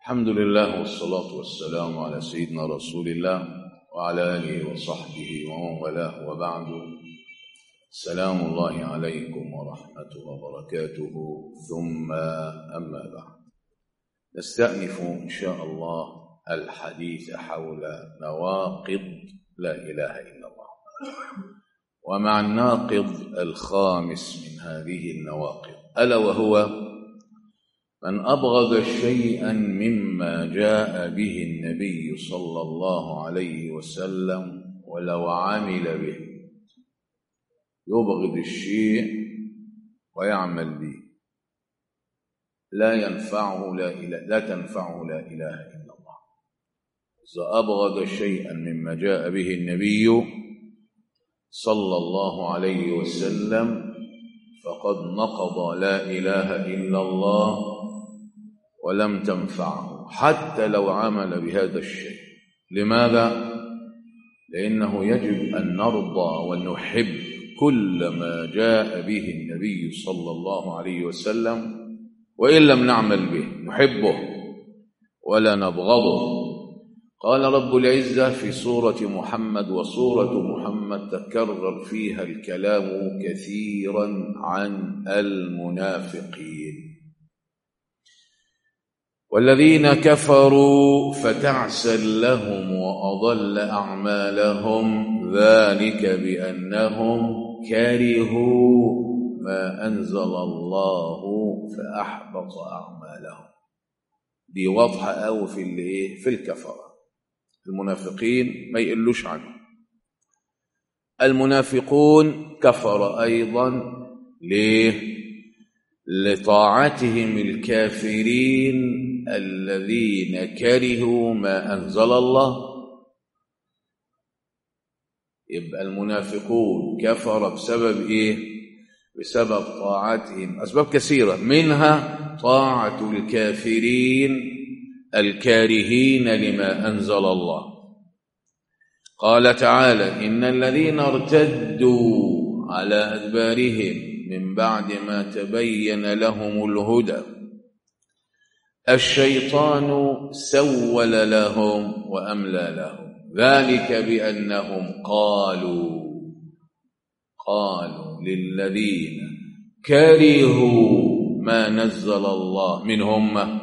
الحمد لله والصلاة والسلام على سيدنا رسول الله وعلى آله وصحبه ومن والاه وبعد سلام الله عليكم ورحمته وبركاته ثم أما بعد نستأنف إن شاء الله الحديث حول نواقض لا إله إلا الله ومع الناقض الخامس من هذه النواقض ألا وهو من أبغض شيئا مما جاء به النبي صلى الله عليه وسلم ولو عمل به يبغض الشيء ويعمل به لا ينفعه لا إله لا تنفعه لا إله إلا الله إذا أبغض شيئا مما جاء به النبي صلى الله عليه وسلم فقد نقض لا إله إلا الله ولم تنفعه حتى لو عمل بهذا الشيء لماذا؟ لأنه يجب أن نرضى ونحب كل ما جاء به النبي صلى الله عليه وسلم وإن لم نعمل به نحبه ولا نبغضه قال رب العزة في سورة محمد وسورة محمد تكرر فيها الكلام كثيرا عن المنافقين والذين كفروا فتعسل لهم وأضل أعمالهم ذلك بأنهم كرهوا ما أنزل الله فأحبط أعمالهم دي واضحة أوي في الإيه في الكفرة المنافقين ما يقلوش عنه المنافقون كفر أيضا ليه لطاعتهم الكافرين الذين كرهوا ما أنزل الله يبقى المنافقون كفر بسبب إيه بسبب طاعتهم أسباب كثيرة منها طاعة الكافرين الكارهين لما أنزل الله قال تعالى إن الذين ارتدوا على أدبارهم من بعد ما تبين لهم الهدى الشيطان سول لهم وأملى لهم ذلك بأنهم قالوا قالوا للذين كرهوا ما نزل الله من هم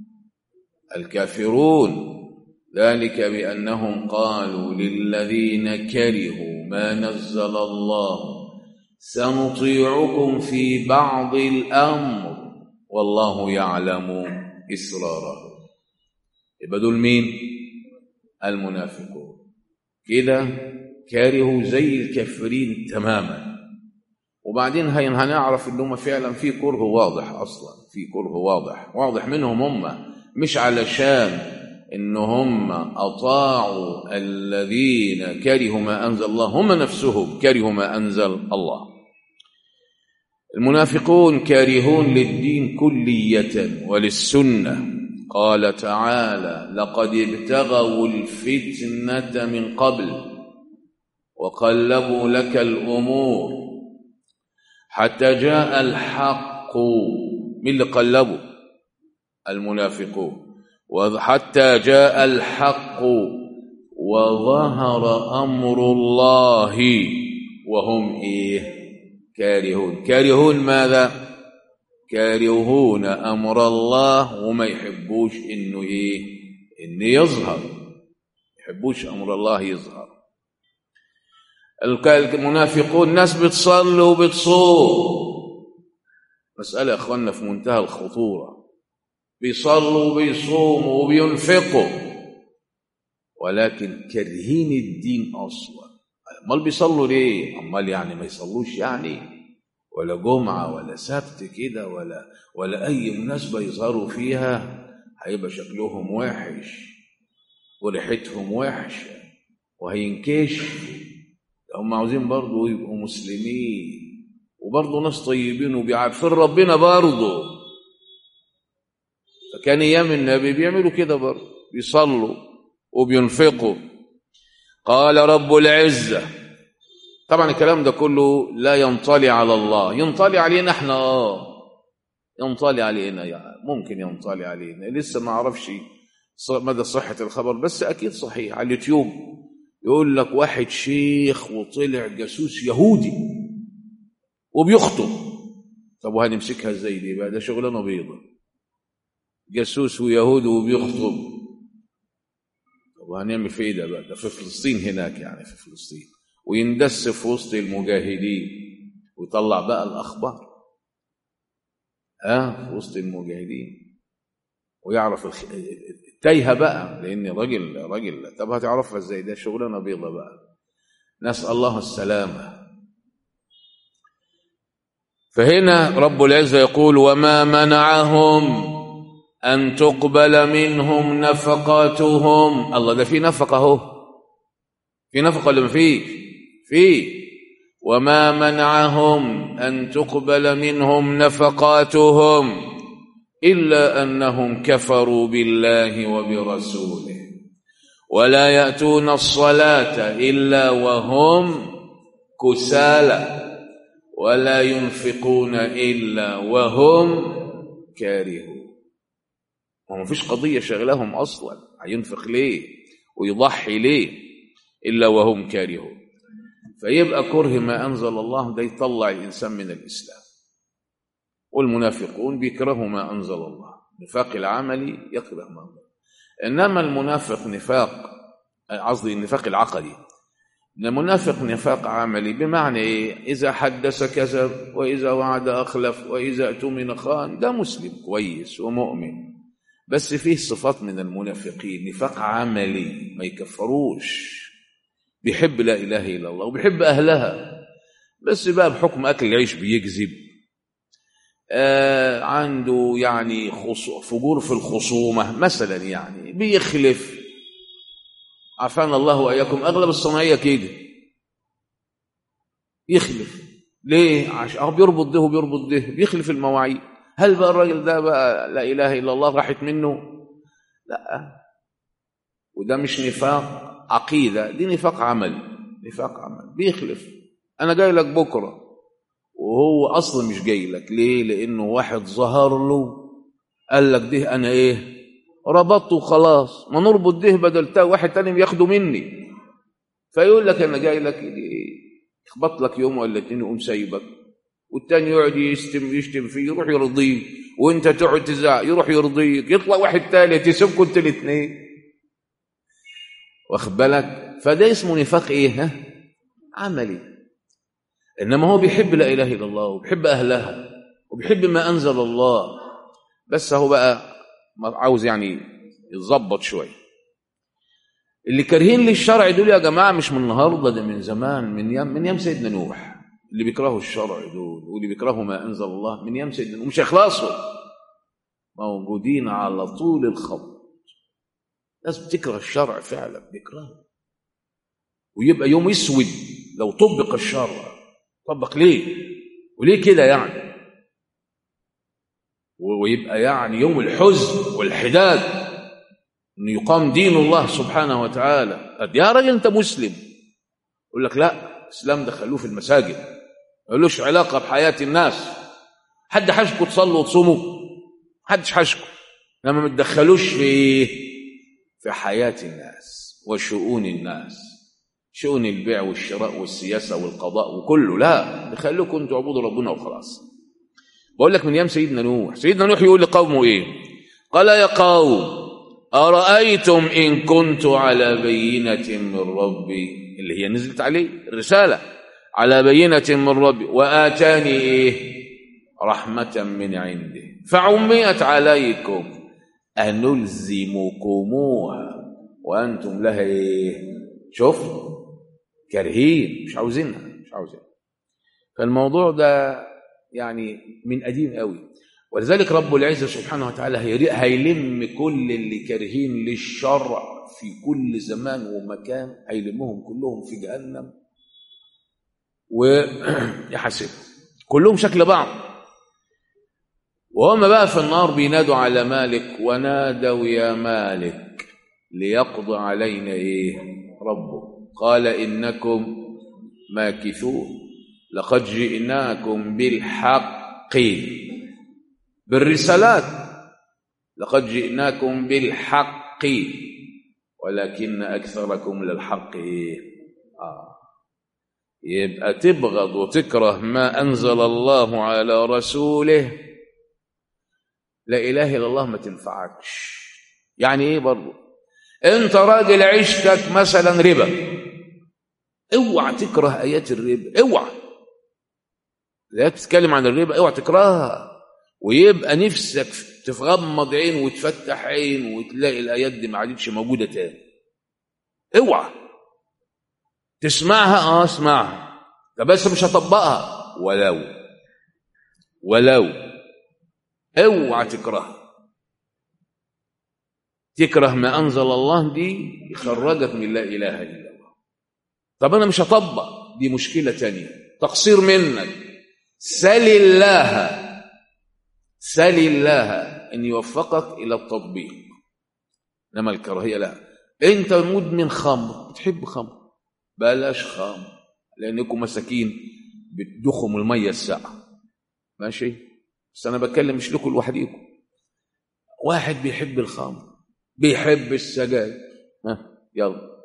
الكافرون ذلك بأنهم قالوا للذين كرهوا ما نزل الله سنطيعكم في بعض الأمر والله يعلم إسراره يبقى دول مين المنافقون كده كارهوا زي الكافرين تماما وبعدين هنعرف ان هم فعلا في كره واضح اصلا في كره واضح واضح منهم هم مش علشان ان هم اطاعوا الذين كرهوا ما انزل الله هم نفسهم كرهوا ما انزل الله المنافقون كارهون للدين كليه وللسنه قال تعالى لقد ابتغوا الفتنه من قبل وقلبوا لك الامور حتى جاء الحق من اللي قلبوا المنافقون وحتى جاء الحق وظهر امر الله وهم ايه كارهون كارهون ماذا كارهون امر الله وما يحبوش انه ايه انه يظهر يحبوش امر الله يظهر المنافقون ناس بتصلي وبتصوم مسألة يا أخوانا في منتهى الخطورة بيصلوا وبيصوموا وبينفقوا ولكن كارهين الدين أصلا أمال بيصلوا ليه؟ أمال يعني ما يصلوش يعني ولا جمعة ولا سبت كده ولا ولا أي مناسبة يظهروا فيها هيبقى شكلهم وحش وريحتهم وحشة وهينكشفوا هم عاوزين برضه يبقوا مسلمين وبرضه ناس طيبين وبيعرفين ربنا برضه فكان ايام النبي بيعملوا كده برضه بيصلوا وبينفقوا قال رب العزه طبعا الكلام ده كله لا ينطلي على الله ينطلي علينا احنا اه ينطلي علينا يعني ممكن ينطلي علينا لسه ما اعرفش ص- مدى صحة الخبر بس أكيد صحيح على اليوتيوب يقول لك واحد شيخ وطلع جاسوس يهودي وبيخطب طب وهنمسكها ازاي دي بقى ده شغلانه بيضة جاسوس ويهودي وبيخطب طب وهنعمل في ايه ده بقى ده في فلسطين هناك يعني في فلسطين ويندس في وسط المجاهدين ويطلع بقى الاخبار اه في وسط المجاهدين ويعرف الخ... التايهه بقى لان راجل راجل طب هتعرفها ازاي ده شغلانه بيضة بقى نسال الله السلامه فهنا رب العزه يقول وما منعهم ان تقبل منهم نفقاتهم الله ده في نفقه اهو في نفقه ولا ما فيش في وما منعهم ان تقبل منهم نفقاتهم الا انهم كفروا بالله وبرسوله ولا ياتون الصلاه الا وهم كسالى ولا ينفقون الا وهم كارهون ما فيش قضيه شغلهم اصلا هينفق ليه ويضحي ليه الا وهم كارهون فيبقى كره ما انزل الله ده يطلع الانسان من الاسلام والمنافقون بيكرهوا ما انزل الله نفاق العملي يكره ما انزل انما المنافق نفاق قصدي النفاق العقدي المنافق نفاق عملي بمعنى ايه اذا حدث كذب واذا وعد اخلف واذا اؤتمن خان ده مسلم كويس ومؤمن بس فيه صفات من المنافقين نفاق عملي ما يكفروش بيحب لا اله الا الله وبيحب اهلها بس بقى بحكم اكل العيش بيكذب آه عنده يعني خصو فجور في الخصومه مثلا يعني بيخلف عافانا الله واياكم اغلب الصناعيه كده يخلف ليه عشان هو بيربط ده وبيربط ده بيخلف المواعيد هل بقى الراجل ده بقى لا اله الا الله راحت منه لا وده مش نفاق عقيده دي نفاق عمل نفاق عمل بيخلف انا جاي لك بكره وهو اصلا مش جاي لك ليه لانه واحد ظهر له قال لك ده انا ايه ربطته خلاص ما نربط ده بدل تا واحد تاني بياخده مني فيقول لك انا جاي لك يخبط لك يوم ولا اتنين يقوم سايبك والتاني يقعد يشتم يشتم فيه يروح يرضيه وانت تقعد تزعق يروح يرضيك يطلع واحد تالت يسيبكم انتوا الاثنين واخد بالك فده اسمه نفاق ايه ها عملي انما هو بيحب لا اله الا الله وبيحب اهلها وبيحب ما انزل الله بس هو بقى عاوز يعني يتظبط شويه اللي كارهين للشرع دول يا جماعه مش من النهارده ده من زمان من يام من يام سيدنا نوح اللي بيكرهوا الشرع دول واللي بيكرهوا ما انزل الله من يام سيدنا نوح مش هيخلصوا موجودين على طول الخط ناس بتكره الشرع فعلا بيكرهه ويبقى يوم اسود لو طبق الشرع طبق ليه وليه كده يعني ويبقى يعني يوم الحزن والحداد ان يقام دين الله سبحانه وتعالى قد يا راجل انت مسلم يقول لك لا الاسلام دخلوه في المساجد ملوش علاقه بحياه الناس حد حشكوا تصلوا وتصوموا حدش حشكوا لما ما تدخلوش في في حياه الناس وشؤون الناس شؤون البيع والشراء والسياسه والقضاء وكله لا خلوكم انتوا اعبدوا ربنا وخلاص بقول لك من ايام سيدنا نوح سيدنا نوح يقول لقومه ايه قال يا قوم ارايتم ان كنت على بينه من ربي اللي هي نزلت عليه الرساله على بينه من ربي واتاني ايه رحمه من عنده فعميت عليكم انلزمكموها وانتم لها ايه شوف كارهين مش عاوزينها مش عاوزينها فالموضوع ده يعني من قديم قوي ولذلك رب العزة سبحانه وتعالى هيلم كل اللي كارهين للشرع في كل زمان ومكان هيلمهم كلهم في جهنم ويحاسبهم كلهم شكل بعض وهم بقى في النار بينادوا على مالك ونادوا يا مالك ليقضي علينا ايه ربه قال انكم ماكثون لقد جئناكم بالحق بالرسالات لقد جئناكم بالحق الحق ولكن أكثركم للحق إيه؟ آه. يبقى تبغض وتكره ما أنزل الله على رسوله لا إله إلا الله ما تنفعكش يعني إيه برضه أنت راجل عشتك مثلا ربا اوعى تكره آيات الربا اوعى لا تتكلم عن الربا اوعى تكرهها ويبقى نفسك تغمض عين وتفتح عين وتلاقي الآيات دي ما عادتش موجودة تاني اوعى تسمعها اه اسمعها ده بس مش هطبقها ولو ولو اوعى تكرهها تكره ما انزل الله دي يخرجك من لا اله الا الله طب انا مش هطبق دي مشكله تانية تقصير منك سل الله سل الله ان يوفقك الى التطبيق انما الكراهيه لا انت مدمن خمر بتحب خمر بلاش خمر لانكم مساكين بتدخم الميه الساقعه ماشي بس انا بتكلم مش لكم لوحديكم واحد بيحب الخمر بيحب السجاير ها يلا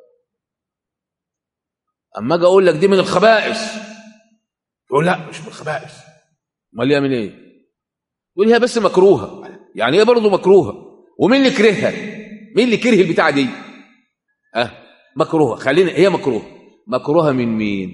اما اجي اقول لك دي من الخبائث تقول لا مش من الخبائث امال يعمل ايه تقول هي بس مكروهه يعني ايه برضه مكروهه ومين اللي كرهها مين اللي كره البتاعه دي ها مكروهه خلينا هي مكروهه مكروهه من مين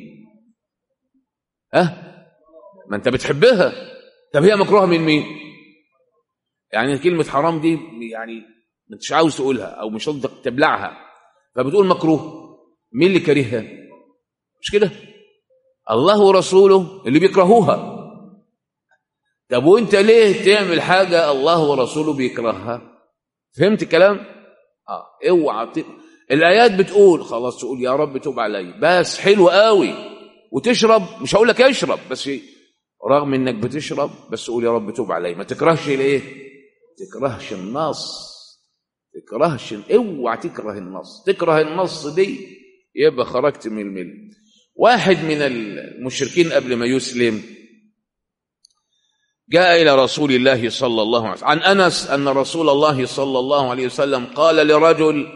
ها ما انت بتحبها طب هي مكروهه من مين يعني كلمه حرام دي يعني مش عاوز تقولها او مش قصدك تبلعها فبتقول مكروه مين اللي كرهها مش كده الله ورسوله اللي بيكرهوها طب وانت ليه تعمل حاجه الله ورسوله بيكرهها فهمت الكلام اه اوعى ت... الايات بتقول خلاص تقول يا رب توب علي بس حلو قوي وتشرب مش هقول لك اشرب بس رغم انك بتشرب بس قول يا رب توب علي ما تكرهش الايه تكرهش النص تكرهش اوعى تكره النص تكره النص دي يبقى خرجت من المل واحد من المشركين قبل ما يسلم جاء الى رسول الله صلى الله عليه وسلم عن انس ان رسول الله صلى الله عليه وسلم قال لرجل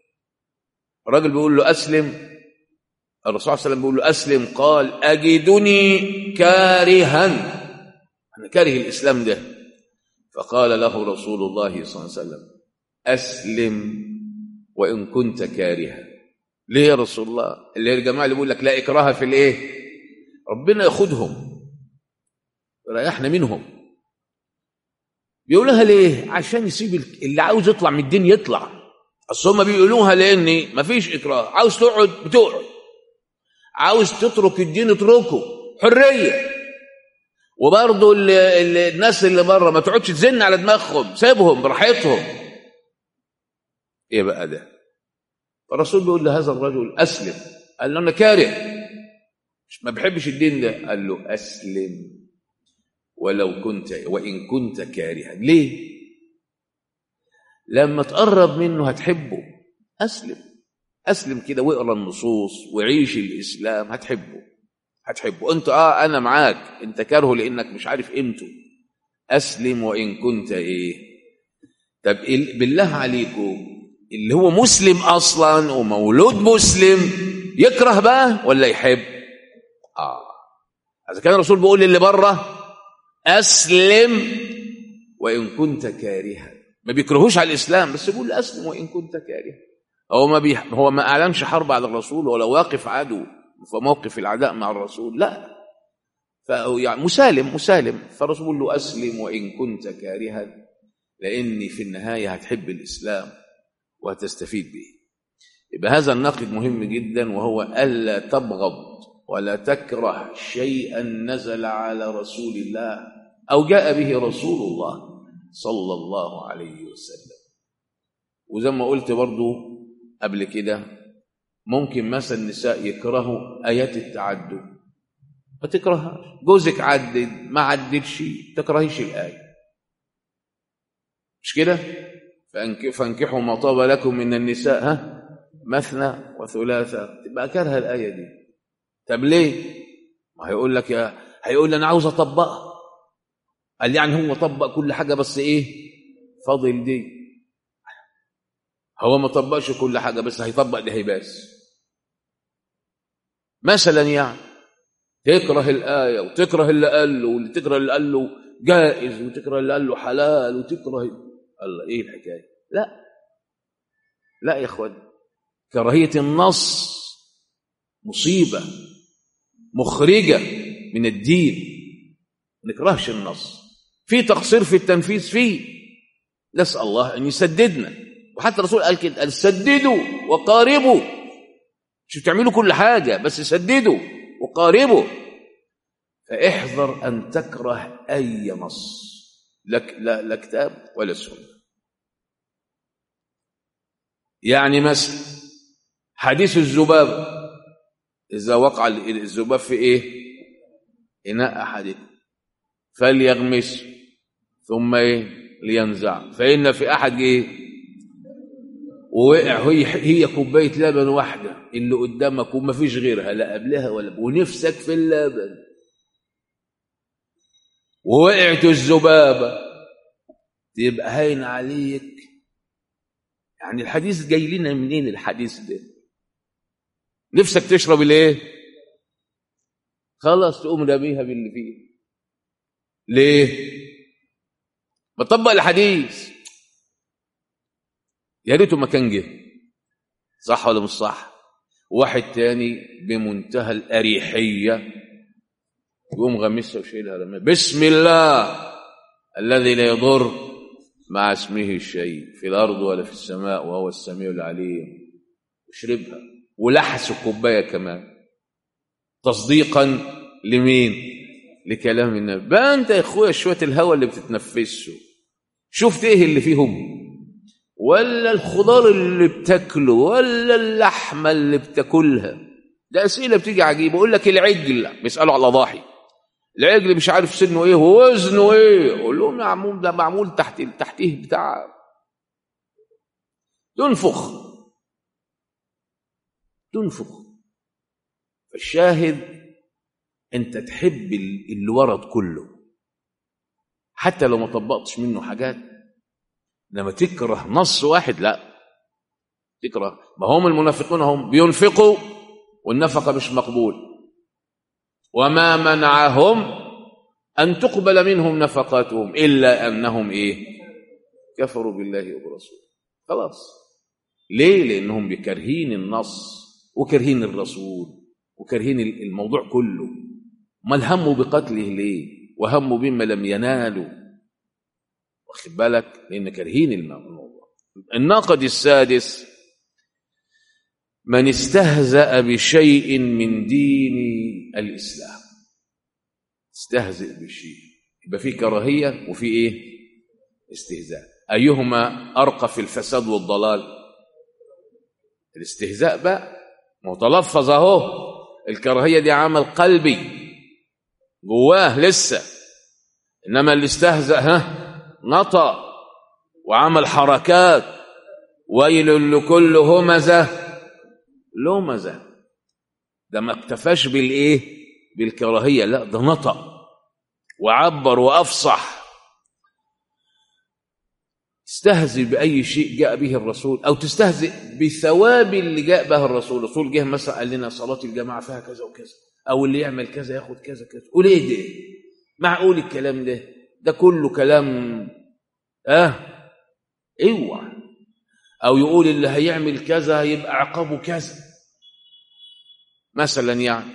الرجل بيقول له اسلم الرسول صلى الله عليه وسلم بيقول له اسلم قال اجدني كارها انا كاره الاسلام ده فقال له رسول الله صلى الله عليه وسلم أسلم وإن كنت كارها ليه يا رسول الله اللي هي الجماعة اللي بيقول لك لا إكراه في الإيه ربنا ياخدهم ريحنا منهم بيقولها ليه عشان يسيب اللي عاوز يطلع من الدين يطلع اصل هم بيقولوها لان مفيش اكراه عاوز تقعد بتقعد عاوز تترك الدين اتركه حريه وبرضه الناس اللي بره ما تقعدش تزن على دماغهم سيبهم براحتهم ايه بقى ده فالرسول بيقول لهذا الرجل اسلم قال له انا كاره مش ما بحبش الدين ده قال له اسلم ولو كنت وان كنت كارها ليه لما تقرب منه هتحبه اسلم اسلم كده واقرا النصوص وعيش الاسلام هتحبه هتحبه انت اه انا معاك انت كارهه لانك مش عارف قيمته اسلم وان كنت ايه طب بالله عليكم اللي هو مسلم اصلا ومولود مسلم يكره بقى ولا يحب اه اذا كان الرسول بيقول للي بره اسلم وان كنت كارها ما بيكرهوش على الاسلام بس بيقول اسلم وان كنت كارها هو ما بي... هو ما اعلنش حرب على الرسول ولا واقف عدو في موقف العداء مع الرسول لا فهو يعني مسالم مسالم فالرسول بيقول له اسلم وان كنت كارها لاني في النهايه هتحب الاسلام وهتستفيد به يبقى هذا النقد مهم جدا وهو ألا تبغض ولا تكره شيئا نزل على رسول الله أو جاء به رسول الله صلى الله عليه وسلم وزي ما قلت برضو قبل كده ممكن مثلا النساء يكرهوا آيات التعدد ما تكرههاش جوزك عدد ما عددش تكرهيش الآية مش كده فانكحوا ما طاب لكم من النساء ها مثنى وثلاثة تبقى كارهه الآية دي طب ليه؟ ما هيقول لك يا هيقول لي أنا عاوز أطبقها قال يعني هو طبق كل حاجة بس إيه؟ فاضل دي هو ما طبقش كل حاجة بس هيطبق ده بس مثلا يعني تكره الآية وتكره اللي قال له واللي تكره اللي قال له جائز وتكره اللي قال له حلال وتكره الله ايه الحكاية لا لا يا اخوان كراهية النص مصيبة مخرجة من الدين ما نكرهش النص في تقصير في التنفيذ فيه نسأل الله أن يسددنا وحتى الرسول قال كده قال سددوا وقاربوا مش بتعملوا كل حاجة بس سددوا وقاربوا فاحذر أن تكره أي نص لك لا, لا كتاب ولا سنة يعني مثلا حديث الذباب إذا وقع الذباب في إيه إناء أحدكم فليغمس ثم إيه لينزع فإن في أحد إيه ووقع هي هي كوبايه لبن واحده اللي قدامك وما فيش غيرها لا قبلها ولا ونفسك في اللبن ووقعت الذبابه تبقى هاين عليك يعني الحديث جاي لنا منين الحديث ده نفسك تشرب الايه خلاص تقوم راميها باللي فيه ليه بطبق الحديث يا ريته ما كان جه صح ولا مش صح واحد تاني بمنتهى الأريحية يقوم غمسها وشيلها رميها بسم الله الذي لا يضر مع اسمه شيء في الأرض ولا في السماء وهو السميع العليم وشربها ولحس الكوباية كمان تصديقا لمين لكلام النبي بقى انت يا اخويا شويه الهواء اللي بتتنفسه شفت ايه اللي فيهم ولا الخضار اللي بتاكله ولا اللحمه اللي بتاكلها ده اسئله بتيجي عجيبه يقول لك العجل بيسالوا على ضاحي العجل مش عارف سنه ايه ووزنه ايه اقول لهم يا عموم ده معمول تحت تحتيه بتاع تنفخ تنفخ فالشاهد انت تحب اللي ورد كله حتى لو ما طبقتش منه حاجات لما تكره نص واحد لا تكره ما هم المنافقون هم بينفقوا والنفقه مش مقبول وما منعهم ان تقبل منهم نفقاتهم الا انهم ايه كفروا بالله وبرسوله خلاص ليه لانهم بكرهين النص وكرهين الرسول وكرهين الموضوع كله ما الهم بقتله ليه وهم بما لم ينالوا واخد بالك لان كارهين الموضوع الناقد السادس من استهزأ بشيء من دين الإسلام استهزئ بشيء يبقى في كراهية وفي إيه استهزاء أيهما أرقى في الفساد والضلال الاستهزاء بقى متلفظ أهو الكراهية دي عمل قلبي جواه لسه إنما اللي استهزأ ها نطق وعمل حركات ويل لكل همزة لمزة ده ما اكتفاش بالإيه بالكراهية لا ده نطق وعبر وأفصح تستهزئ بأي شيء جاء به الرسول أو تستهزئ بثواب اللي جاء به الرسول الرسول جه مثلا قال لنا صلاة الجماعة فيها كذا وكذا أو اللي يعمل كذا ياخد كذا كذا قول إيه ده معقول الكلام ده ده كله كلام اه اوعى او يقول اللي هيعمل كذا يبقى عقابه كذا مثلا يعني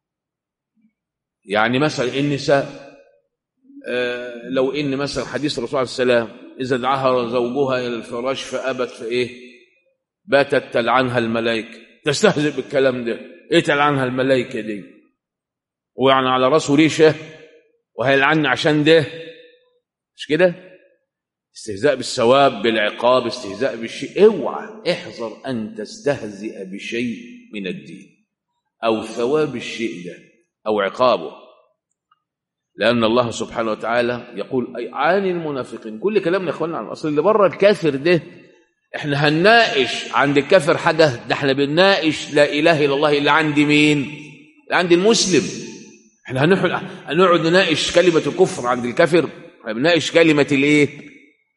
يعني مثلا النساء آه لو ان مثلا حديث الرسول عليه السلام اذا دعاها زوجها الى الفراش فابت فايه باتت تلعنها الملائكه تستهزئ بالكلام ده ايه تلعنها الملائكه دي ويعني على راسه ريشه وهيلعني عشان ده مش كده استهزاء بالثواب بالعقاب استهزاء بالشيء اوعى احذر ان تستهزئ بشيء من الدين او ثواب الشيء ده او عقابه لان الله سبحانه وتعالى يقول اي عن المنافقين كل كلامنا يا اخوانا عن اصل اللي بره الكافر ده احنا هنناقش عند الكافر حاجه ده احنا بنناقش لا اله الا الله الا عند مين اللي عند المسلم احنا هنقعد نناقش كلمه الكفر عند الكافر احنا بنناقش كلمه الايه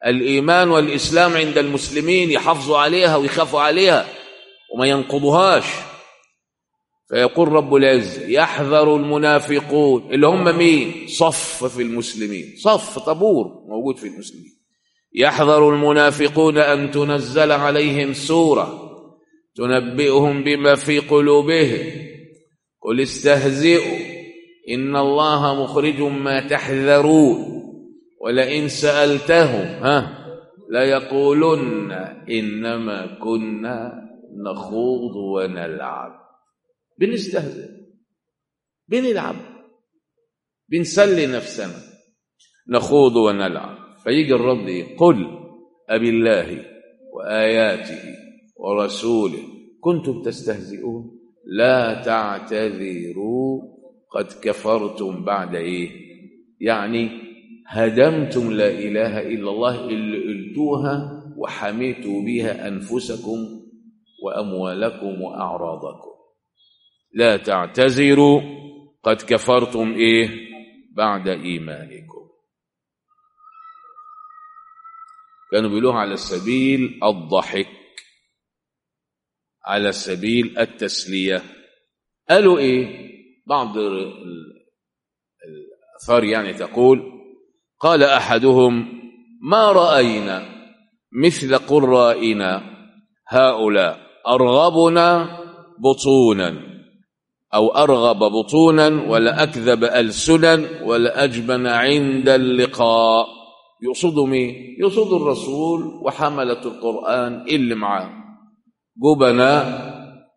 الإيمان والإسلام عند المسلمين يحافظوا عليها ويخافوا عليها وما ينقضوهاش فيقول رب العزة يحذر المنافقون اللي هم مين صف في المسلمين صف طابور موجود في المسلمين يحذر المنافقون أن تنزل عليهم سورة تنبئهم بما في قلوبهم قل استهزئوا إن الله مخرج ما تحذرون ولئن سألتهم ها ليقولن إنما كنا نخوض ونلعب بنستهزئ بنلعب بنسلي نفسنا نخوض ونلعب فيجي الرد قل أبي الله وآياته ورسوله كنتم تستهزئون لا تعتذروا قد كفرتم بعد ايه يعني هدمتم لا اله الا الله اللي قلتوها وحميتوا بها انفسكم واموالكم واعراضكم لا تعتذروا قد كفرتم ايه بعد ايمانكم كانوا بيقولوها على سبيل الضحك على سبيل التسليه قالوا ايه بعض الاثار يعني تقول قال احدهم ما راينا مثل قرائنا هؤلاء ارغبنا بطونا أو أرغب بطونا ولا أكذب ألسنا ولا أجبن عند اللقاء يقصدوا مين؟ يقصدوا الرسول وحملة القرآن اللي معاه جبنا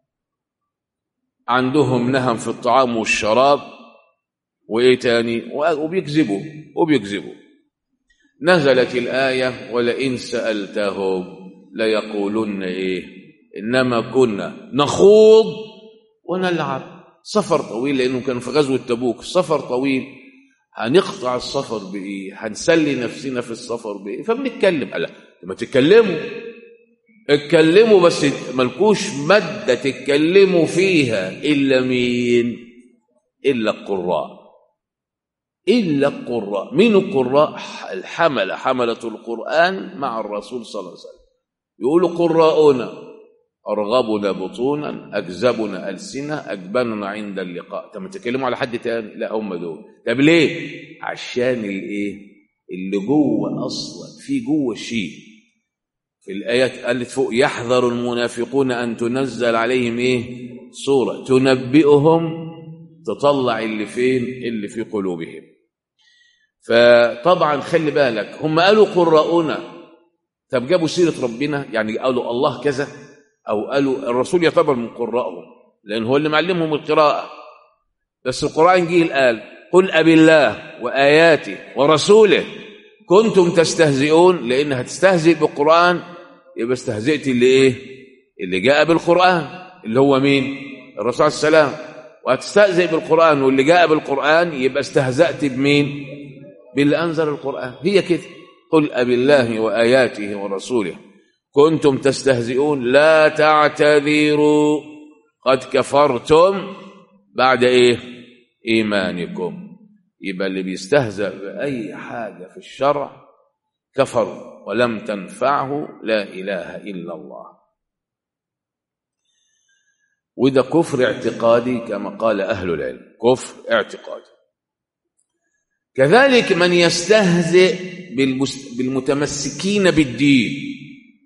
عندهم نهم في الطعام والشراب وإيه تاني؟ وبيكذبوا وبيكذبوا نزلت الآية ولئن سألتهم ليقولن إيه؟ إنما كنا نخوض ونلعب سفر طويل لانه كانوا في غزوه تبوك سفر طويل هنقطع السفر بايه هنسلي نفسنا في السفر بايه فبنتكلم لا ما تتكلموا اتكلموا بس ملكوش ماده تتكلموا فيها الا مين الا القراء الا القراء مين القراء الحمله حمله القران مع الرسول صلى الله عليه وسلم يقولوا قراؤنا أرغبنا بطونا أكذبنا ألسنة أجبننا عند اللقاء طب ما تتكلموا على حد تاني لا هم دول طب ليه عشان الايه اللي جوه اصلا في جوه شيء في الايات قالت فوق يحذر المنافقون ان تنزل عليهم ايه سوره تنبئهم تطلع اللي فين اللي في قلوبهم فطبعا خلي بالك هم قالوا قراؤنا طب جابوا سيره ربنا يعني قالوا الله كذا او قالوا الرسول يعتبر من قرائهم لان هو اللي معلمهم القراءه بس القران جه قال قل ابي الله واياته ورسوله كنتم تستهزئون لان هتستهزئ بالقران يبقى استهزئت اللي ايه اللي جاء بالقران اللي هو مين الرسول عليه السلام وهتستهزئ بالقران واللي جاء بالقران يبقى استهزأت بمين باللي انزل القران هي كده قل ابي الله واياته ورسوله كنتم تستهزئون لا تعتذروا قد كفرتم بعد ايه ايمانكم يبقى اللي بيستهزأ بأي حاجة في الشرع كفر ولم تنفعه لا إله إلا الله وده كفر اعتقادي كما قال أهل العلم كفر اعتقادي كذلك من يستهزئ بالمتمسكين بالدين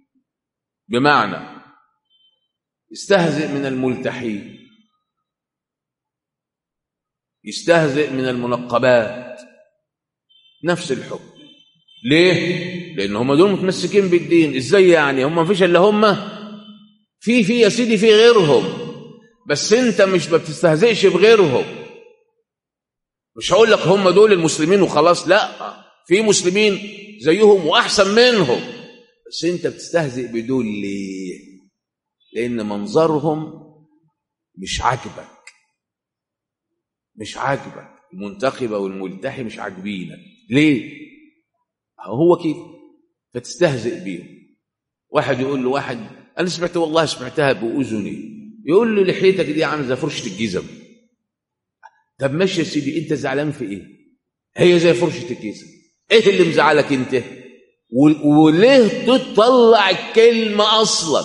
بمعنى يستهزئ من الملتحين يستهزئ من المنقبات نفس الحكم ليه لان هم دول متمسكين بالدين ازاي يعني هم مفيش الا هم في في يا سيدي في غيرهم بس انت مش ما بتستهزئش بغيرهم مش هقول لك هم دول المسلمين وخلاص لا في مسلمين زيهم واحسن منهم بس انت بتستهزئ بدول ليه لان منظرهم مش عاجبك مش عاجبك المنتخبه والملتحي مش عاجبينك ليه هو كده فتستهزئ بيهم واحد يقول له واحد انا سمعت والله سمعتها باذني يقول له لحيتك دي عامله زي فرشه الجزم طب ماشي يا سيدي انت زعلان في ايه هي زي فرشه الجزم ايه اللي مزعلك انت و- وليه تطلع الكلمة أصلا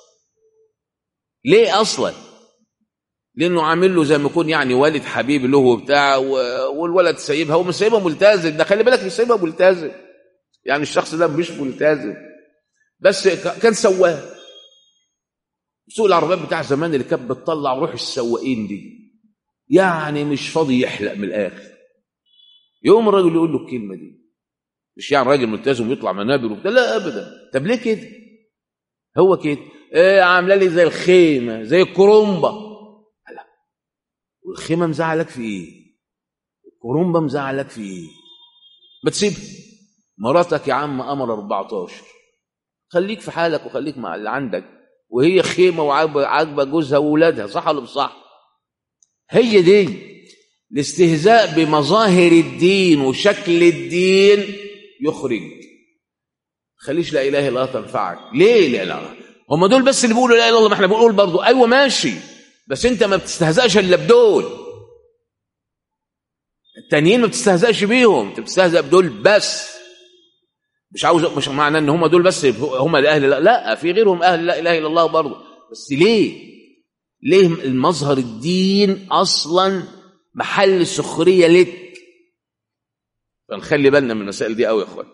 ليه أصلا لأنه عامل له زي ما يكون يعني والد حبيب له وبتاع و- والولد سايبها هو مش سايبها ملتزم ده خلي بالك مش سايبها ملتزم يعني الشخص ده مش ملتزم بس ك- كان سواق سوق العربيات بتاع زمان اللي كانت بتطلع روح السواقين دي يعني مش فاضي يحلق من الاخر يوم الراجل يقول له الكلمه دي مش يعني راجل ملتزم ويطلع منابر وبتاع لا ابدا طب ليه كده هو كده إيه عامله لي زي الخيمه زي الكرومبه لا والخيمه مزعلك في ايه الكرومبه مزعلك في ايه ما تسيبها مراتك يا عم قمر 14 خليك في حالك وخليك مع اللي عندك وهي خيمه وعاجبه عاجبه جوزها واولادها صح ولا مش صح؟ هي دي الاستهزاء بمظاهر الدين وشكل الدين يخرج خليش لا اله الا الله تنفعك ليه لا لا هم دول بس اللي بيقولوا لا اله الا الله ما احنا بنقول برضه ايوه ماشي بس انت ما بتستهزأش الا بدول التانيين ما بتستهزأش بيهم انت بتستهزأ بدول بس مش عاوز مش معنى ان هم دول بس هم الاهل لا لا في غيرهم اهل لا اله الا الله برضه بس ليه ليه المظهر الدين اصلا محل سخريه لك فنخلي بالنا من المسائل دي قوي يا اخوان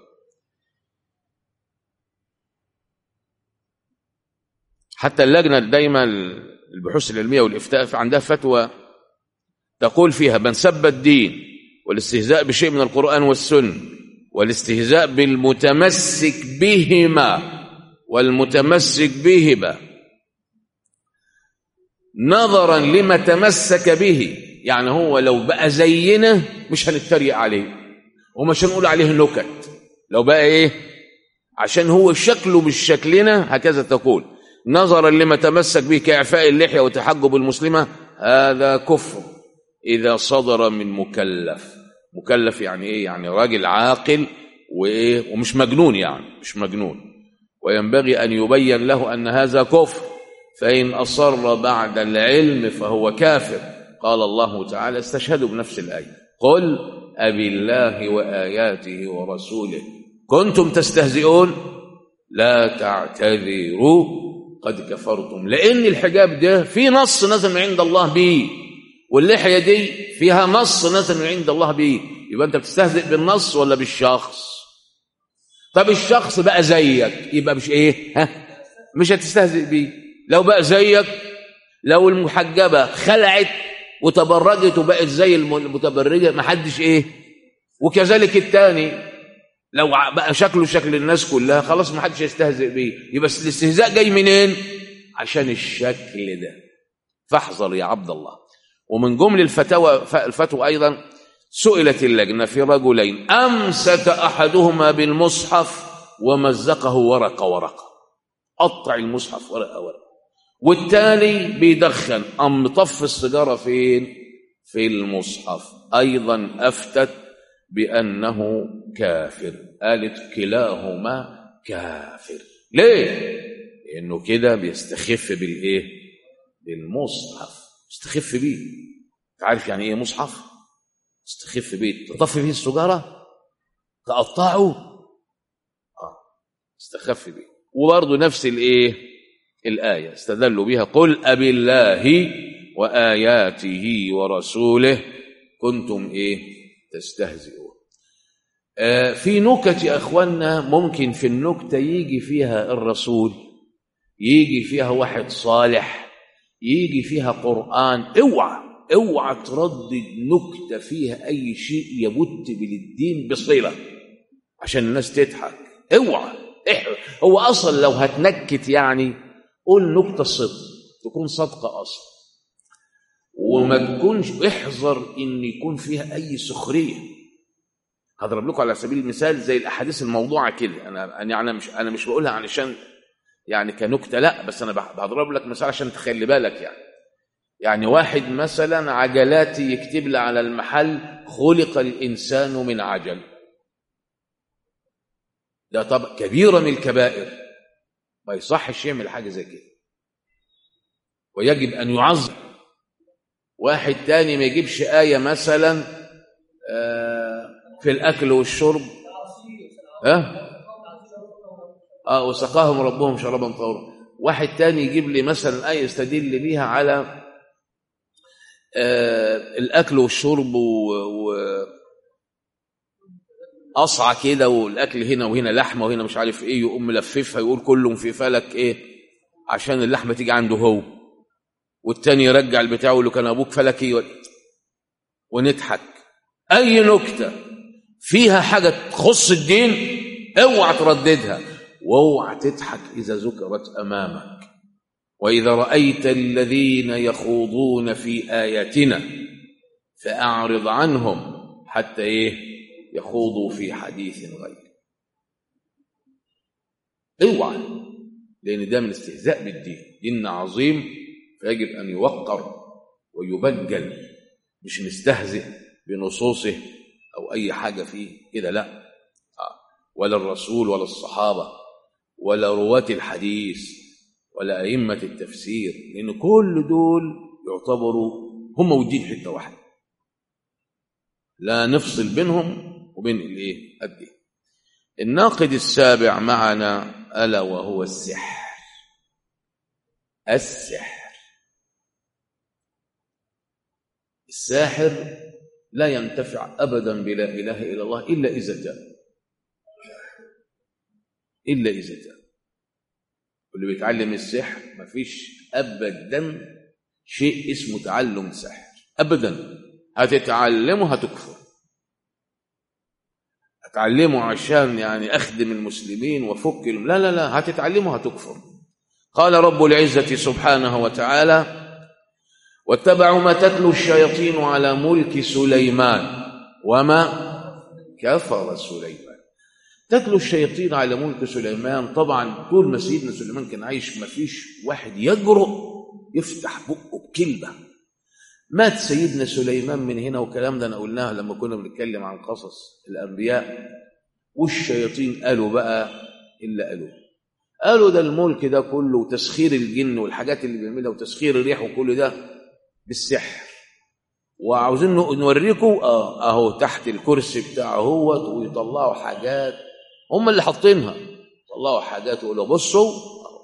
حتى اللجنه دايما البحوث العلميه والافتاء عندها فتوى تقول فيها من سب الدين والاستهزاء بشيء من القران والسنه والاستهزاء بالمتمسك بهما والمتمسك بهما نظرا لما تمسك به يعني هو لو بقى زينا مش هنتريق عليه ومش هنقول عليه نكت لو بقى ايه عشان هو شكله مش شكلنا هكذا تقول نظرا لما تمسك به كإعفاء اللحية وتحجب المسلمة هذا كفر إذا صدر من مكلف مكلف يعني ايه يعني راجل عاقل وايه ومش مجنون يعني مش مجنون وينبغي ان يبين له ان هذا كفر فان اصر بعد العلم فهو كافر قال الله تعالى استشهدوا بنفس الايه قل ابي الله واياته ورسوله كنتم تستهزئون لا تعتذروا قد كفرتم لان الحجاب ده في نص نزل من عند الله به واللحيه دي فيها نص نزل من عند الله به يبقى انت بتستهزئ بالنص ولا بالشخص طب الشخص بقى زيك يبقى مش ايه ها مش هتستهزئ بيه لو بقى زيك لو المحجبه خلعت وتبرجت وبقت زي المتبرجه ما حدش ايه وكذلك الثاني لو بقى شكله شكل الناس كلها خلاص ما حدش يستهزئ بيه يبقى الاستهزاء جاي منين عشان الشكل ده فاحذر يا عبد الله ومن جمل الفتاوى الفتوى ايضا سئلت اللجنه في رجلين امسك احدهما بالمصحف ومزقه ورقه ورقه قطع المصحف ورقه ورقه والتالي بيدخن ام طف السيجاره فين في المصحف ايضا افتت بانه كافر قالت كلاهما كافر ليه لانه كده بيستخف بالايه بالمصحف يستخف بيه انت عارف يعني ايه مصحف تستخف بيه تطفي فيه السجاره تقطعه اه استخف بيه وبرضه نفس الايه الايه استدلوا بها قل ابي الله واياته ورسوله كنتم ايه تستهزئون آه في نكت يا اخوانا ممكن في النكته يجي فيها الرسول يجي فيها واحد صالح يجي فيها قرآن اوعى اوعى تردد نكتة فيها أي شيء يبت بالدين بصلة عشان الناس تضحك اوعى هو أصلا لو هتنكت يعني قول نكتة صدق تكون صادقة أصلا وما تكونش احذر إن يكون فيها أي سخرية هضرب لكم على سبيل المثال زي الأحاديث الموضوعة كده أنا أنا مش أنا مش بقولها علشان يعني كنكته لا بس انا بضرب لك مثال عشان تخلي بالك يعني يعني واحد مثلا عجلاتي يكتب لي على المحل خلق الانسان من عجل ده طب كبيره من الكبائر ما يصحش يعمل حاجه زي كده ويجب ان يعظم واحد تاني ما يجيبش ايه مثلا في الاكل والشرب ها اه وسقاهم ربهم شرابا طهورا واحد تاني يجيب لي مثلا آية يستدل بيها على آه الأكل والشرب و, و قصعة كده والأكل هنا وهنا لحمة وهنا مش عارف إيه يقوم ملففها يقول كله مفيفها لك إيه عشان اللحمة تيجي عنده هو والتاني يرجع البتاع اللي كان أبوك فلكي و... ونضحك أي نكتة فيها حاجة تخص الدين اوعى ترددها واوعى تضحك إذا ذكرت أمامك وإذا رأيت الذين يخوضون في آياتنا فأعرض عنهم حتى إيه يخوضوا في حديث غيره اوعى لأن ده من استهزاء بالدين دين عظيم فيجب أن يوقر ويبجل مش نستهزئ بنصوصه أو أي حاجة فيه كده لا ولا الرسول ولا الصحابة ولا رواة الحديث ولا أئمة التفسير لأن كل دول يعتبروا هم موجودين حتة واحدة لا نفصل بينهم وبين الايه الدين الناقد السابع معنا ألا وهو السحر السحر الساحر لا ينتفع أبدا بلا إله إلا الله إلا إذا تاب إلا إذا تاب واللي بيتعلم السحر مفيش أبدا شيء اسمه تعلم سحر أبدا هتتعلمه هتكفر هتعلمه عشان يعني أخدم المسلمين وفك لا لا لا هتتعلمه هتكفر قال رب العزة سبحانه وتعالى واتبعوا ما تتلو الشياطين على ملك سليمان وما كفر سليمان تتلو الشياطين على ملك سليمان طبعا طول ما سيدنا سليمان كان عايش ما فيش واحد يجرؤ يفتح بقه بكلمه مات سيدنا سليمان من هنا وكلام ده انا قلناه لما كنا بنتكلم عن قصص الانبياء والشياطين قالوا بقى الا قالوا قالوا ده الملك ده كله وتسخير الجن والحاجات اللي بيعملها وتسخير الريح وكل ده بالسحر وعاوزين نوريكم اه اهو تحت الكرسي بتاعه هوت ويطلعوا حاجات هم اللي حاطينها طلعوا حاجات ويقولوا بصوا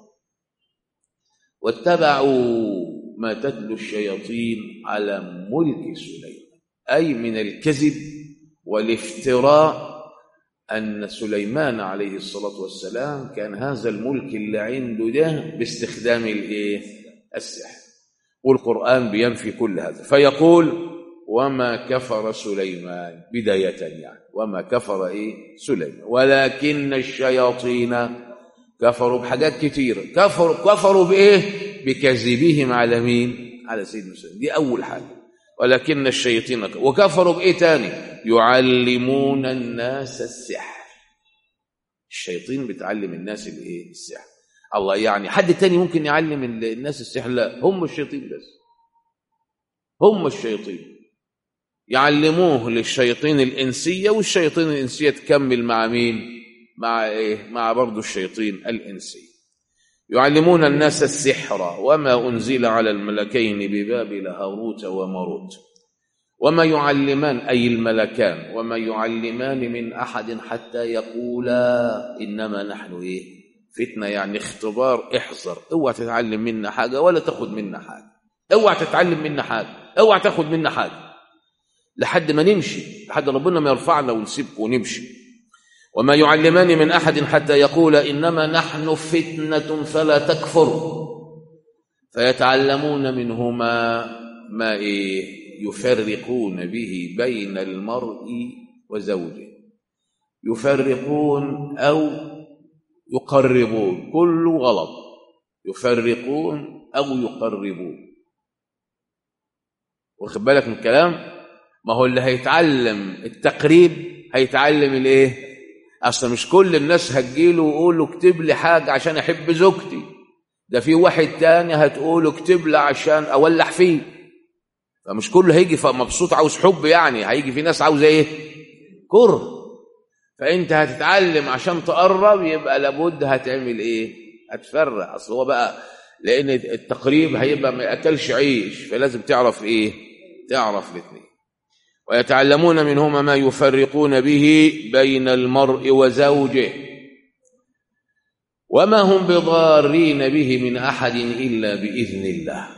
واتبعوا ما تتلو الشياطين على ملك سليمان أي من الكذب والافتراء أن سليمان عليه الصلاة والسلام كان هذا الملك اللي عنده ده باستخدام الإيه؟ السحر والقرآن بينفي كل هذا فيقول وما كفر سليمان بداية يعني وما كفر إيه سليمان ولكن الشياطين كفروا بحاجات كتيرة كفروا كفروا بإيه بكذبهم على مين على سيدنا سليمان دي أول حاجة ولكن الشياطين وكفروا بإيه تاني يعلمون الناس السحر الشياطين بتعلم الناس الإيه السحر الله يعني حد تاني ممكن يعلم الناس السحر لا هم الشياطين بس هم الشياطين يعلموه للشياطين الإنسية والشياطين الإنسية تكمل مع مين مع إيه مع برضو الشياطين الإنسي يعلمون الناس السحر وما أنزل على الملكين ببابل هاروت وماروت وما يعلمان أي الملكان وما يعلمان من أحد حتى يقولا إنما نحن إيه فتنة يعني اختبار احذر اوعى تتعلم منا حاجة ولا تاخد منا حاجة اوعى تتعلم منا حاجة اوعى تاخد منا حاجة لحد ما نمشي لحد ربنا ما يرفعنا ونسيبك ونمشي وما يعلمان من أحد حتى يقول إنما نحن فتنة فلا تكفر فيتعلمون منهما ما إيه يفرقون به بين المرء وزوجه يفرقون أو يقربون كله غلط يفرقون أو يقربون واخد بالك من الكلام ما هو اللي هيتعلم التقريب هيتعلم الايه اصل مش كل الناس هتجيله ويقول له اكتب لي حاجه عشان احب زوجتي ده في واحد تاني هتقول له اكتب لي عشان اولح فيه فمش كله هيجي مبسوط عاوز حب يعني هيجي في ناس عاوزه ايه كره فانت هتتعلم عشان تقرب يبقى لابد هتعمل ايه هتفرق اصل هو بقى لان التقريب هيبقى ما ياكلش عيش فلازم تعرف ايه تعرف الاثنين ويتعلمون منهما ما يفرقون به بين المرء وزوجه وما هم بضارين به من أحد إلا بإذن الله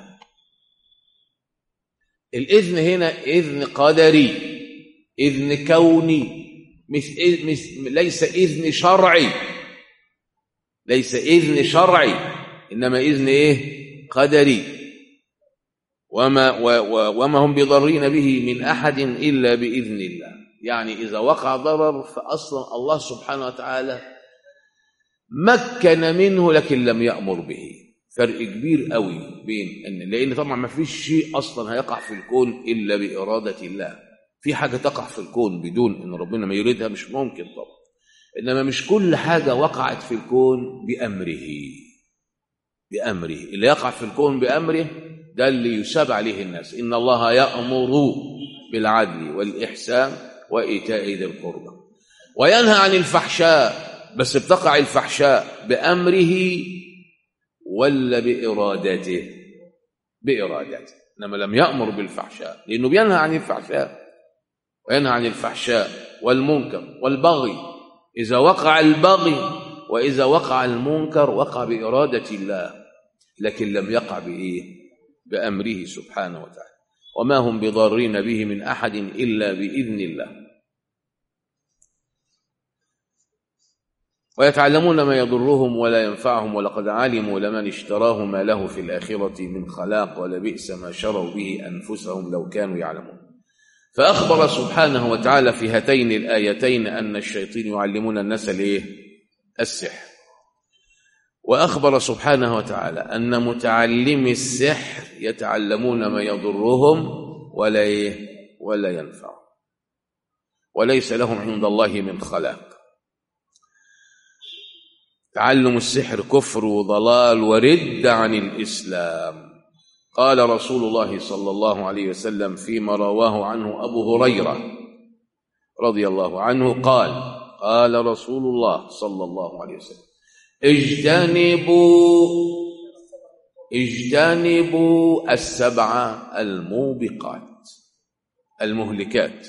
الإذن هنا إذن قدري إذن كوني مش, مش ليس إذن شرعي ليس إذن شرعي إنما إذن إيه قدري وما, و و وما هم بضارين به من أحد إلا بإذن الله يعني إذا وقع ضرر فأصلا الله سبحانه وتعالى مكن منه لكن لم يأمر به فرق كبير قوي بين ان لان طبعا ما فيش شيء اصلا هيقع في الكون الا باراده الله في حاجه تقع في الكون بدون ان ربنا ما يريدها مش ممكن طبعا انما مش كل حاجه وقعت في الكون بامره بامره اللي يقع في الكون بامره ده اللي يساب عليه الناس ان الله يامر بالعدل والاحسان وايتاء ذي القربى وينهى عن الفحشاء بس بتقع الفحشاء بامره ولا بإرادته بإرادته إنما لم يأمر بالفحشاء لأنه بينهى عن الفحشاء وينهى عن الفحشاء والمنكر والبغي إذا وقع البغي وإذا وقع المنكر وقع بإرادة الله لكن لم يقع بإيه بأمره سبحانه وتعالى وما هم بضارين به من أحد إلا بإذن الله ويتعلمون ما يضرهم ولا ينفعهم ولقد علموا لمن اشتراه ما له في الآخرة من خلاق ولبئس ما شروا به أنفسهم لو كانوا يعلمون فأخبر سبحانه وتعالى في هاتين الآيتين أن الشياطين يعلمون الناس الإيه؟ السحر وأخبر سبحانه وتعالى أن متعلمي السحر يتعلمون ما يضرهم ولا إيه؟ ولا ينفعهم وليس لهم عند الله من خلاق تعلم السحر كفر وضلال ورد عن الإسلام قال رسول الله صلى الله عليه وسلم فيما رواه عنه أبو هريرة رضي الله عنه قال قال رسول الله صلى الله عليه وسلم اجتنبوا اجتنبوا السبع الموبقات المهلكات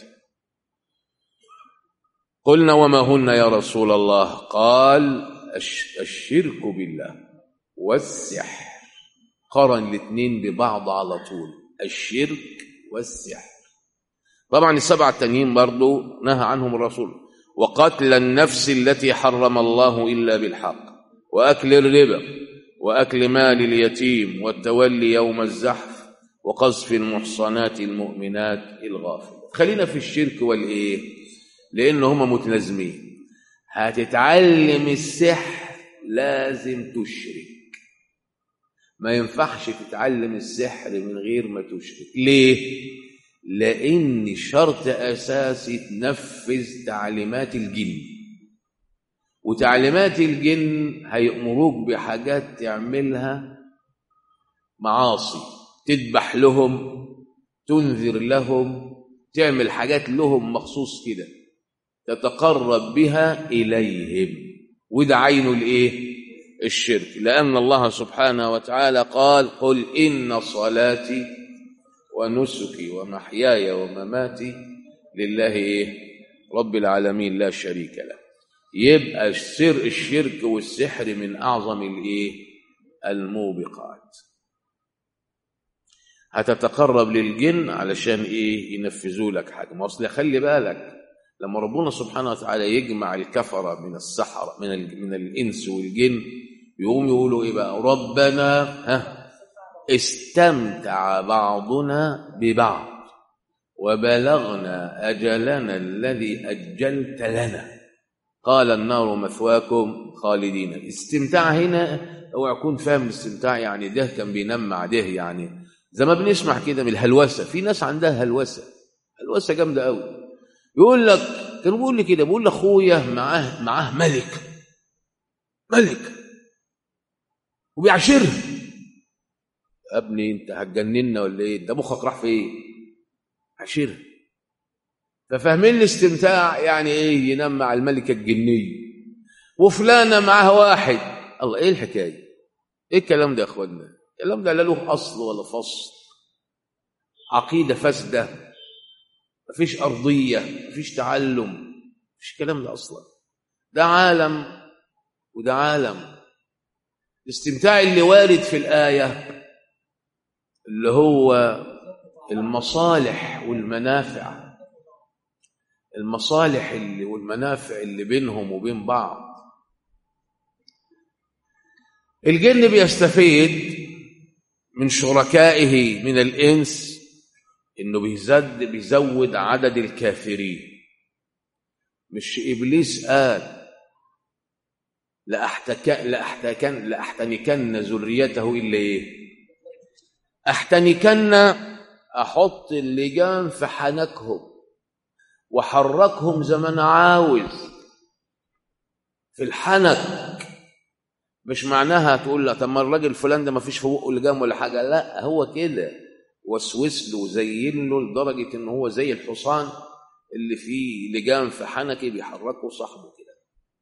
قلنا وما هن يا رسول الله قال الشرك بالله والسحر قرن الاثنين ببعض على طول الشرك والسحر طبعا السبعة التانيين برضو نهى عنهم الرسول وقتل النفس التي حرم الله إلا بالحق وأكل الربا وأكل مال اليتيم والتولي يوم الزحف وقذف المحصنات المؤمنات الغافل خلينا في الشرك والإيه لأن هما متلازمين هتتعلم السحر لازم تشرك ما ينفعش تتعلم السحر من غير ما تشرك ليه لان شرط اساسي تنفذ تعليمات الجن وتعليمات الجن هيأمروك بحاجات تعملها معاصي تذبح لهم تنذر لهم تعمل حاجات لهم مخصوص كده تتقرب بها إليهم وده عين الإيه؟ الشرك لأن الله سبحانه وتعالى قال قل إن صلاتي ونسكي ومحياي ومماتي لله إيه؟ رب العالمين لا شريك له يبقى السر الشرك والسحر من أعظم الإيه؟ الموبقات هتتقرب للجن علشان إيه ينفذوا لك حاجة ما أصل خلي بالك لما ربنا سبحانه وتعالى يجمع الكفرة من السحرة من من الإنس والجن يقوم يقولوا إيه بقى ربنا ها استمتع بعضنا ببعض وبلغنا أجلنا الذي أجلت لنا قال النار مثواكم خالدين الاستمتاع هنا اوعى يكون فاهم الاستمتاع يعني ده كان بينام مع ده يعني زي ما بنسمع كده من الهلوسه في ناس عندها هلوسه هلوسه جامده قوي يقول لك كان بيقول لي كده بيقول لاخويا معاه معاه ملك ملك وبيعشرها يا ابني انت هتجننا ولا ايه انت مخك راح فين عشرها ففاهمين الاستمتاع يعني ايه ينام مع الملكه الجنيه وفلانه معاها واحد الله ايه الحكايه ايه الكلام ده يا اخوانا الكلام ده لا له اصل ولا فصل عقيده فاسده مفيش ارضيه مفيش تعلم مفيش الكلام ده اصلا ده عالم وده عالم الاستمتاع اللي وارد في الآية اللي هو المصالح والمنافع المصالح اللي والمنافع اللي بينهم وبين بعض الجن بيستفيد من شركائه من الإنس إنه بيزد بيزود عدد الكافرين مش إبليس قال لأحتكن لأحتكن لأحتنكن ذريته إلا إيه أحتنكن أحط اللجان في حنكهم وحركهم زي ما أنا عاوز في الحنك مش معناها تقول لا طب ما الراجل فلان ده ما فيش في بقه لجام ولا حاجه لا هو كده وسوس له وزين له لدرجه ان هو زي الحصان اللي فيه لجام في حنكه بيحركه صاحبه كده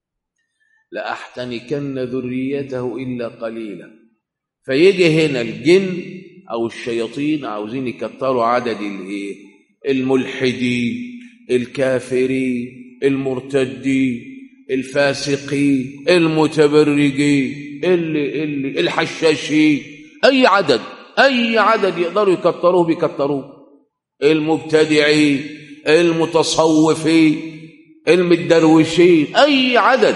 لاحتنكن ذريته الا قليلا فيجي هنا الجن او الشياطين عاوزين يكتروا عدد الايه الملحدين الكافرين المرتدين الفاسقين المتبرجين اللي اللي الحشاشين اي عدد اي عدد يقدروا يكتروه بيكتروه المبتدعين المتصوفين المتدروشين اي عدد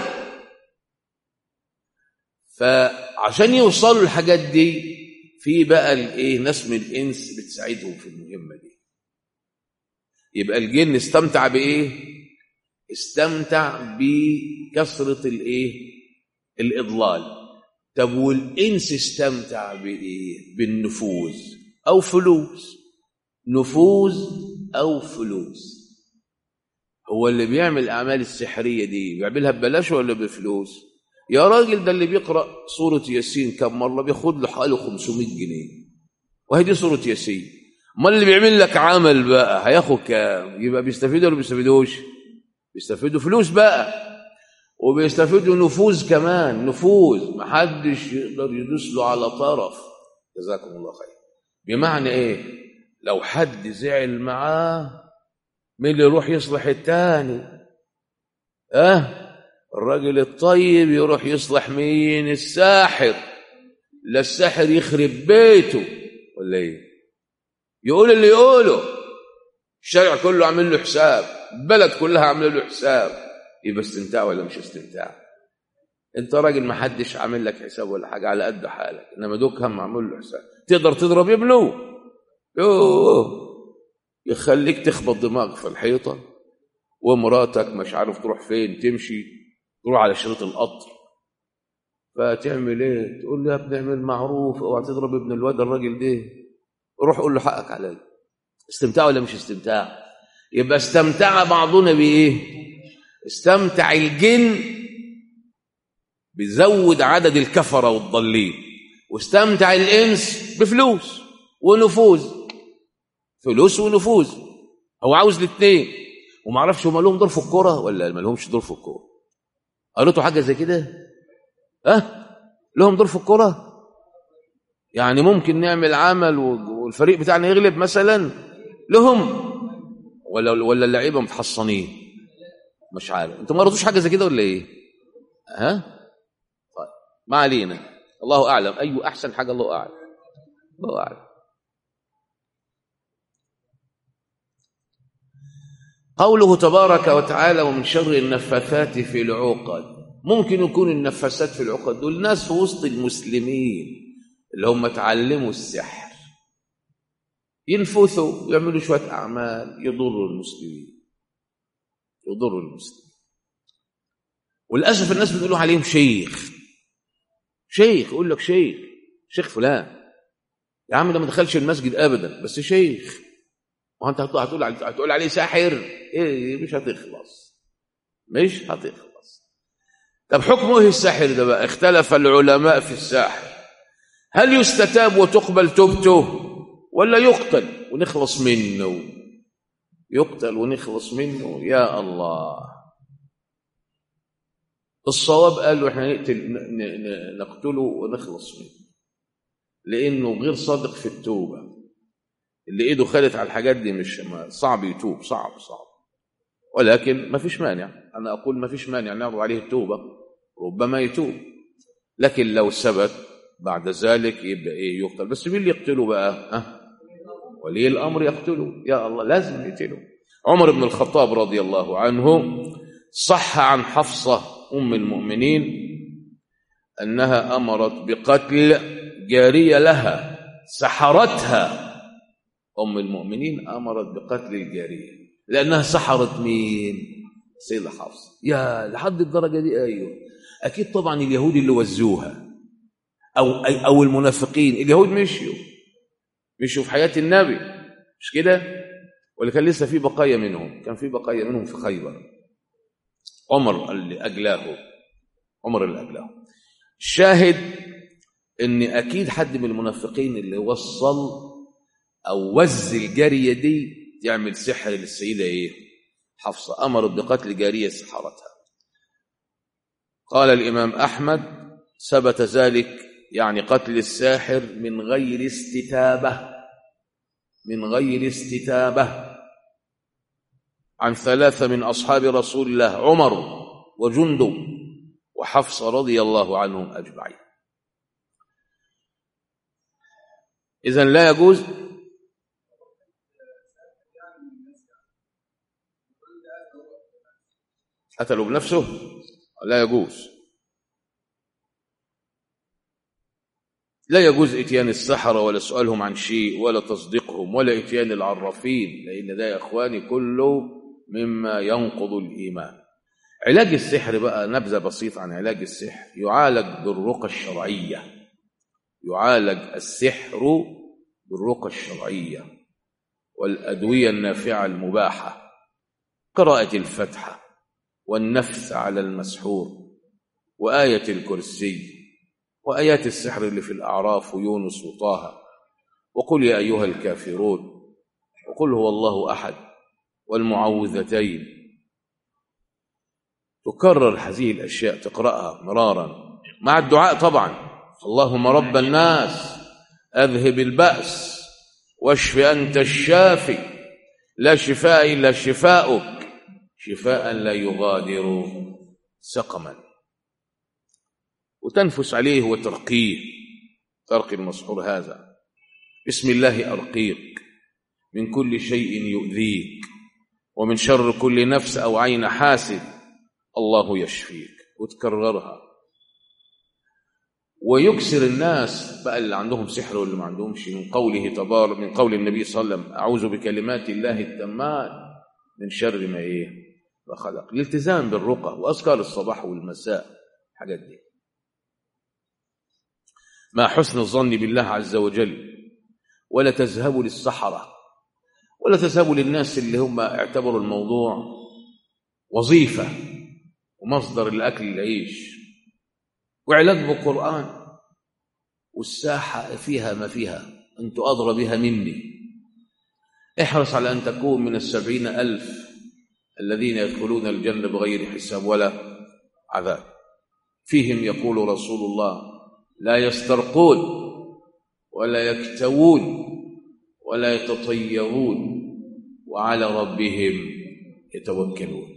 فعشان يوصلوا الحاجات دي في بقى الايه ناس من الانس بتساعدهم في المهمه دي يبقى الجن استمتع بايه استمتع بكثرة الايه الإضلال طب والإنس استمتع بإيه بالنفوذ أو فلوس نفوذ أو فلوس هو اللي بيعمل الأعمال السحرية دي بيعملها ببلاش ولا بفلوس يا راجل ده اللي بيقرأ سورة ياسين كم مرة بياخد له حوالي 500 جنيه وهي دي سورة ياسين امال اللي بيعمل لك عمل بقى هياخد كام يبقى بيستفيد ولا بيستفيدوش بيستفيدوا فلوس بقى وبيستفيدوا نفوذ كمان نفوذ محدش يقدر يدوس له على طرف جزاكم الله خير بمعنى ايه لو حد زعل معاه مين اللي يروح يصلح التاني اه الراجل الطيب يروح يصلح مين الساحر لا الساحر يخرب بيته ولا ايه يقول اللي يقوله الشارع كله عامل له حساب البلد كلها عامله له حساب يبقى استمتاع ولا مش استمتاع انت راجل ما حدش عامل لك حساب ولا حاجه على قد حالك انما دوك هم معمول له حساب تقدر تضرب ابنه يوه يخليك تخبط دماغك في الحيطه ومراتك مش عارف تروح فين تمشي تروح على شريط القطر فتعمل ايه تقول له يا ابني اعمل معروف اوعى تضرب ابن الواد الراجل ده روح قول له حقك عليا استمتاع ولا مش استمتاع يبقى استمتع بعضنا بايه استمتع الجن بيزود عدد الكفره والضالين واستمتع الانس بفلوس ونفوذ فلوس ونفوذ هو عاوز الاثنين وما اعرفش هم لهم دور في الكوره ولا ما لهمش دور في الكوره قريتوا حاجه زي كده اه لهم دور في الكوره يعني ممكن نعمل عمل والفريق بتاعنا يغلب مثلا لهم ولا ولا اللعيبه متحصنين مش عارف انتوا ما قريتوش حاجه زي كده ولا ايه ها طيب ما علينا الله اعلم اي احسن حاجه الله اعلم الله اعلم قوله تبارك وتعالى ومن شر النفاثات في العقد ممكن يكون النفاثات في العقد دول ناس في وسط المسلمين اللي هم اتعلموا السحر ينفثوا يعملوا شوية أعمال يضروا المسلمين يضروا المسلمين وللأسف الناس بيقولوا عليهم شيخ شيخ يقول لك شيخ شيخ فلان يا عم ده ما دخلش المسجد أبدا بس شيخ ما انت هتقول هتقول عليه ساحر ايه مش هتخلص مش هتخلص طب حكمه ايه الساحر ده بقى اختلف العلماء في الساحر هل يستتاب وتقبل توبته ولا يقتل ونخلص منه يقتل ونخلص منه يا الله الصواب قال له احنا نقتل نقتله ونخلص منه لانه غير صادق في التوبه اللي ايده خدت على الحاجات دي مش صعب يتوب صعب صعب ولكن ما فيش مانع انا اقول ما فيش مانع نعرض عليه التوبه ربما يتوب لكن لو ثبت بعد ذلك يبقى ايه يقتل بس مين اللي يقتله بقى ها ولي الامر يقتله يا الله لازم يقتله عمر بن الخطاب رضي الله عنه صح عن حفصه ام المؤمنين انها امرت بقتل جاريه لها سحرتها ام المؤمنين امرت بقتل الجاريه لانها سحرت مين سيدة حفصه يا لحد الدرجه دي ايوه اكيد طبعا اليهود اللي وزوها او او المنافقين اليهود مشيوا مشوا في حياه النبي مش كده ولا كان لسه في بقايا منهم كان في بقايا منهم في خيبر عمر اللي اجلاه عمر اللي اجلاه الشاهد ان اكيد حد من المنافقين اللي وصل او وز الجاريه دي يعمل سحر للسيده ايه حفصه امرت بقتل جاريه سحرتها قال الامام احمد ثبت ذلك يعني قتل الساحر من غير استتابه من غير استتابه عن ثلاثه من اصحاب رسول الله عمر وجندب وحفصه رضي الله عنهم اجمعين اذا لا يجوز قتلوا بنفسه لا يجوز لا يجوز اتيان السحرة ولا سؤالهم عن شيء ولا تصديقهم ولا اتيان العرافين لأن ده يا إخواني كله مما ينقض الإيمان علاج السحر بقى نبذة بسيطة عن علاج السحر يعالج بالرقى الشرعية يعالج السحر بالرقى الشرعية والأدوية النافعة المباحة قراءة الفتحة والنفث على المسحور وآية الكرسي وآيات السحر اللي في الأعراف ويونس وطه وقل يا أيها الكافرون وقل هو الله أحد والمعوذتين تكرر هذه الأشياء تقرأها مرارا مع الدعاء طبعا اللهم رب الناس أذهب البأس واشف أنت الشافي لا شفاء إلا شفاؤك شفاء لا يغادر سقما وتنفس عليه وترقيه ترقي المسحور هذا بسم الله أرقيك من كل شيء يؤذيك ومن شر كل نفس أو عين حاسد الله يشفيك وتكررها ويكسر الناس بقى اللي عندهم سحر واللي ما عندهمش من قوله تبارك من قول النبي صلى الله عليه وسلم أعوذ بكلمات الله التامات من شر ما إيه ما خلق الالتزام بالرقى وأذكار الصباح والمساء الحاجات دي مع حسن الظن بالله عز وجل ولا تذهبوا للسحرة ولا تذهبوا للناس اللي هم اعتبروا الموضوع وظيفة ومصدر الأكل العيش وعلاج بالقرآن والساحة فيها ما فيها أنت أضرى بها مني احرص على أن تكون من السبعين ألف الذين يدخلون الجنة بغير حساب ولا عذاب فيهم يقول رسول الله لا يسترقون ولا يكتوون ولا يتطيرون وعلى ربهم يتوكلون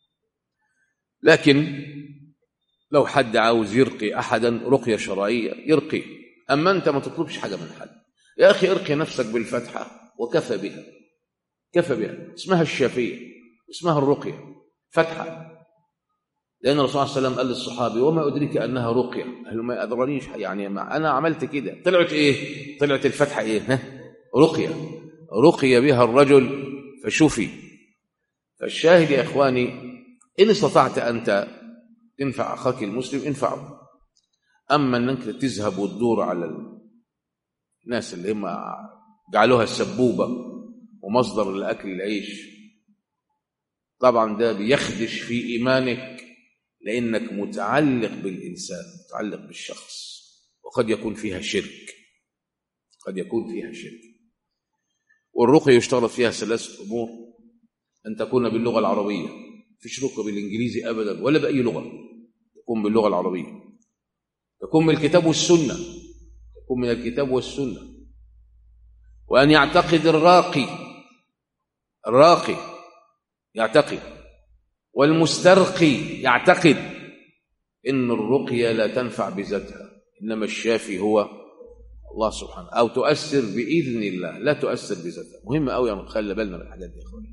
لكن لو حد عاوز يرقي احدا رقيه شرعيه يرقي اما انت ما تطلبش حاجه من حد يا اخي ارقي نفسك بالفتحه وكفى بها كفى بها اسمها الشافيه اسمها الرقيه فتحه لان الرسول صلى الله عليه وسلم قال للصحابي وما ادريك انها رقيه قال ما ادرانيش يعني ما انا عملت كده طلعت ايه طلعت الفتحه ايه ها رقيه رقي بها الرجل فشفي فالشاهد يا اخواني ان استطعت انت تنفع اخاك المسلم انفعه اما انك تذهب وتدور على الناس اللي هم جعلوها السبوبه ومصدر لاكل العيش طبعا ده بيخدش في ايمانك لانك متعلق بالانسان متعلق بالشخص وقد يكون فيها شرك قد يكون فيها شرك والرقيه يشترط فيها ثلاثه امور ان تكون باللغه العربيه فيش رقيه بالانجليزي ابدا ولا باي لغه تكون باللغه العربيه تكون من الكتاب والسنه تكون من الكتاب والسنه وان يعتقد الراقي الراقي يعتقد والمسترقي يعتقد إن الرقية لا تنفع بذاتها إنما الشافي هو الله سبحانه أو تؤثر بإذن الله لا تؤثر بذاتها مهم أوي يعني خلي بالنا من الحاجات دي يا إخواني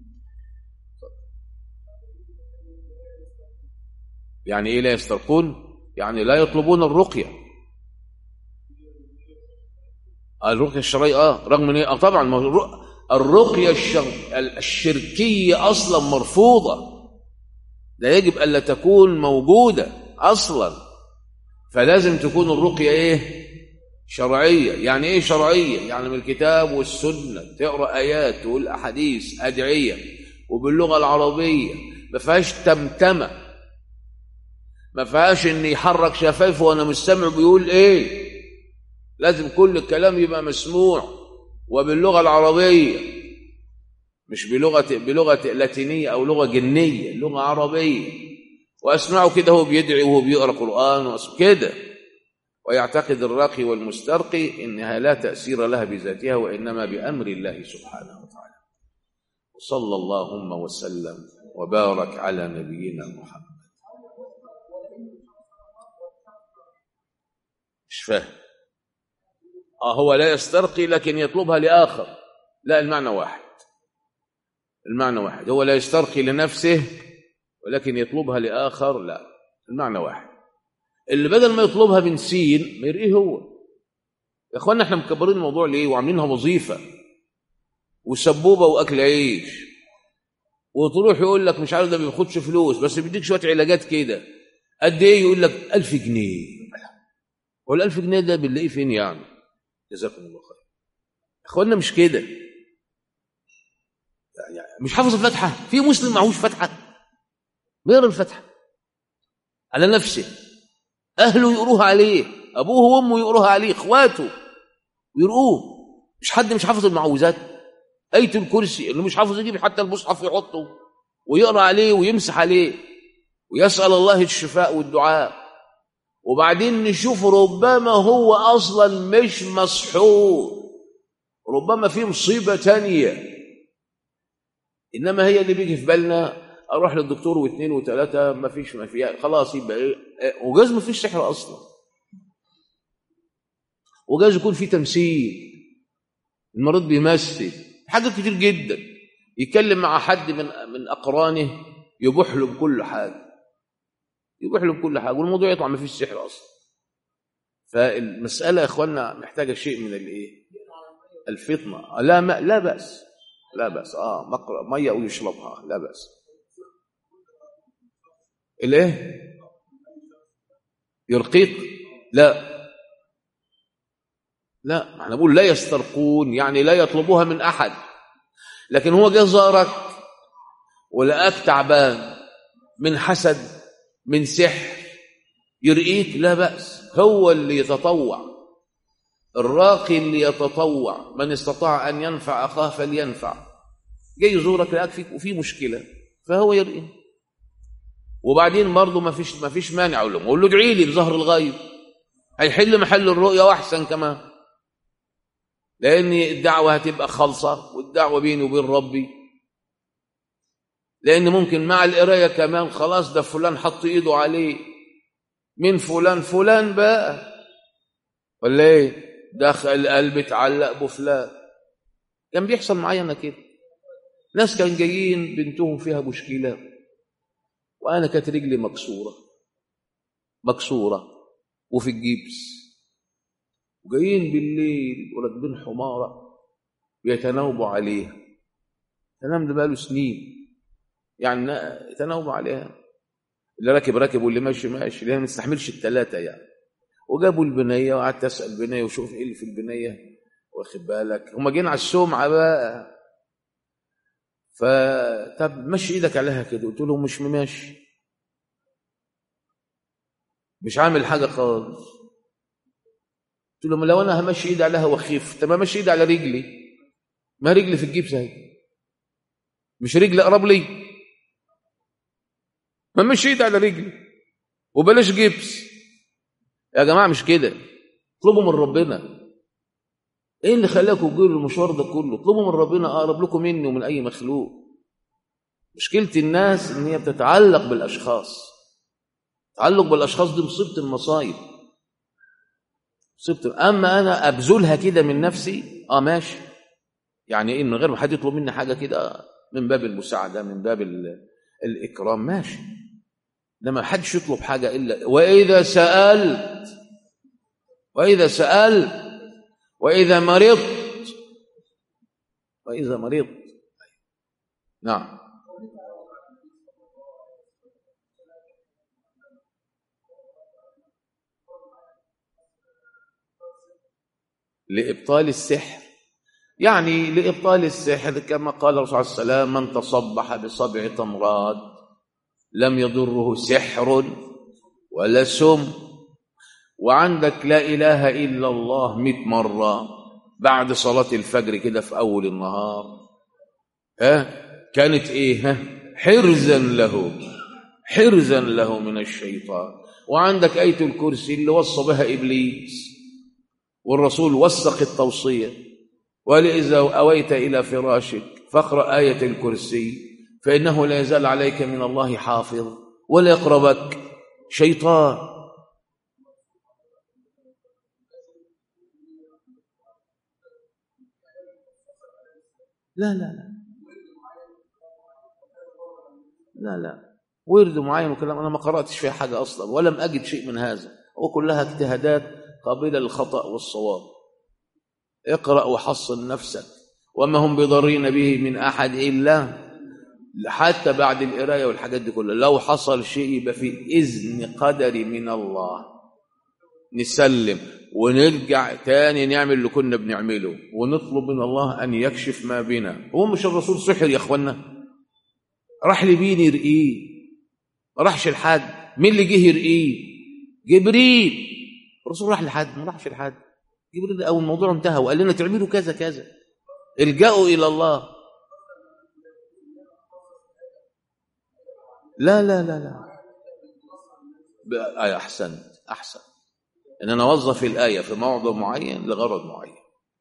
يعني إيه لا يسترقون يعني لا يطلبون الرقية الرقية الشرعية آه رغم إن آه طبعا ما الر- الرقية الشر... الشركية أصلا مرفوضة لا يجب ألا تكون موجودة أصلا فلازم تكون الرقية إيه شرعية يعني إيه شرعية يعني من الكتاب والسنة تقرأ آيات تقول أحاديث أدعية وباللغة العربية ما فيهاش تمتمة ما فيهاش إن يحرك شفايفه وأنا مستمع بيقول إيه لازم كل الكلام يبقى مسموع وباللغة العربية مش بلغة بلغة لاتينية أو لغة جنية لغة عربية وأسمعه كده هو بيدعي وهو بيقرأ قرآن وأسمع كده ويعتقد الراقي والمسترقي إنها لا تأثير لها بذاتها وإنما بأمر الله سبحانه وتعالى وصلى اللهم وسلم وبارك على نبينا محمد مش فاهم آه هو لا يسترقي لكن يطلبها لآخر لا المعنى واحد المعنى واحد هو لا يسترقي لنفسه ولكن يطلبها لآخر لا المعنى واحد اللي بدل ما يطلبها من سين ما يرقيه هو يا اخوانا احنا مكبرين الموضوع ليه وعاملينها وظيفه وسبوبه واكل عيش وتروح يقول لك مش عارف ده ما بياخدش فلوس بس بيديك شويه علاجات كده قد ايه يقول لك 1000 جنيه هو ال 1000 جنيه ده بنلاقيه فين يعني جزاكم الله خير يا اخوانا مش كده يعني مش حافظ الفاتحه في مسلم معهوش فاتحه بيقرا الفاتحه على نفسه اهله يقروها عليه ابوه وامه يقروها عليه اخواته يقروه مش حد مش حافظ المعوذات ايه الكرسي اللي مش حافظ يجيب حتى المصحف يحطه ويقرا عليه ويمسح عليه ويسال الله الشفاء والدعاء وبعدين نشوف ربما هو اصلا مش مسحور ربما في مصيبه تانية انما هي اللي بيجي في بالنا اروح للدكتور واثنين وثلاثه ما فيش ما فيها خلاص يبقى ايه وجاز ما فيش سحر اصلا وجاز يكون في تمثيل المريض بيمثل حاجات كتير جدا يتكلم مع حد من من اقرانه يبوح له بكل حاجه يبوح له بكل حاجه والموضوع يطلع ما فيش سحر اصلا فالمساله يا اخوانا محتاجه شيء من الايه الفطنه لا ما لا باس لا باس اه مقرأ ميه ويشربها لا باس الايه يرقيق لا لا احنا بقول لا يسترقون يعني لا يطلبوها من احد لكن هو جه زارك ولقاك تعبان من حسد من سحر يرقيك لا بأس هو اللي يتطوع الراقي اللي يتطوع من استطاع أن ينفع أخاه فلينفع جاي يزورك لقاك فيك وفي مشكلة فهو يرقي وبعدين برضه ما فيش ما فيش مانع اقول له قول له ادعي لي بظهر الغيب هيحل محل الرؤيا واحسن كمان لان الدعوه هتبقى خالصه والدعوه بيني وبين ربي لان ممكن مع القرايه كمان خلاص ده فلان حط ايده عليه من فلان فلان بقى ولا ايه دخل القلب اتعلق بفلان كان بيحصل معايا انا كده ناس كان جايين بنتهم فيها مشكله وانا كانت رجلي مكسوره مكسوره وفي الجبس وجايين بالليل وراكبين حماره بيتناوبوا عليها الكلام ده بقاله سنين يعني يتناوبوا عليها اللي راكب راكب واللي ماشي ماشي اللي ما تستحملش الثلاثه يعني وجابوا البنيه وقعدت اسال البنيه وشوف ايه اللي في البنيه واخد بالك هم جايين على السمعه بقى فطب مشي ايدك عليها كده قلت له مش ماشي مش عامل حاجه خالص قلت له لو انا همشي ايدي عليها واخف طب امشي ايدي على رجلي ما رجلي في الجبس اهي مش رجلي اقرب لي ما مشي ايدي على رجلي وبلاش جبس يا جماعه مش كده اطلبوا من ربنا ايه اللي خلاكم تجيبوا المشوار ده كله اطلبوا من ربنا اقرب لكم مني ومن اي مخلوق مشكله الناس ان هي بتتعلق بالاشخاص تعلق بالاشخاص دي مصيبه المصايب مصيبه اما انا ابذلها كده من نفسي اه ماشي يعني ايه من غير ما حد يطلب مني حاجه كده من باب المساعده من باب ال- الاكرام ماشي لما حدش يطلب حاجه الا واذا سالت واذا سالت واذا مرضت واذا مرضت نعم لإبطال السحر يعني لإبطال السحر كما قال الرسول صلى الله عليه وسلم من تصبح بسبع تمرات لم يضره سحر ولا سم وعندك لا إله إلا الله مئة مرة بعد صلاة الفجر كده في أول النهار ها كانت إيه ها حرزا له حرزا له من الشيطان وعندك آية الكرسي اللي وصى بها إبليس والرسول وثق التوصية وقال إذا أويت إلى فراشك فاقرأ آية الكرسي فإنه لا يزال عليك من الله حافظ ولا يقربك شيطان لا لا لا لا لا ورد معين وكلام أنا ما قرأتش فيها حاجة أصلا ولم أجد شيء من هذا وكلها اجتهادات قابلة للخطأ والصواب اقرأ وحصن نفسك وما هم بضارين به من أحد إلا حتى بعد القراية والحاجات دي كلها لو حصل شيء يبقى في إذن قدري من الله نسلم ونرجع تاني نعمل اللي كنا بنعمله ونطلب من الله أن يكشف ما بنا هو مش الرسول سحر يا أخوانا راح لمين يرقيه ما راحش لحد مين اللي جه يرقيه جبريل الرسول راح لحد ما راحش لحد جبريل او الموضوع انتهى وقال لنا تعملوا كذا كذا الجأوا الى الله لا لا لا لا بقى- آه احسنت احسن ان انا اوظف الايه في موضع معين لغرض معين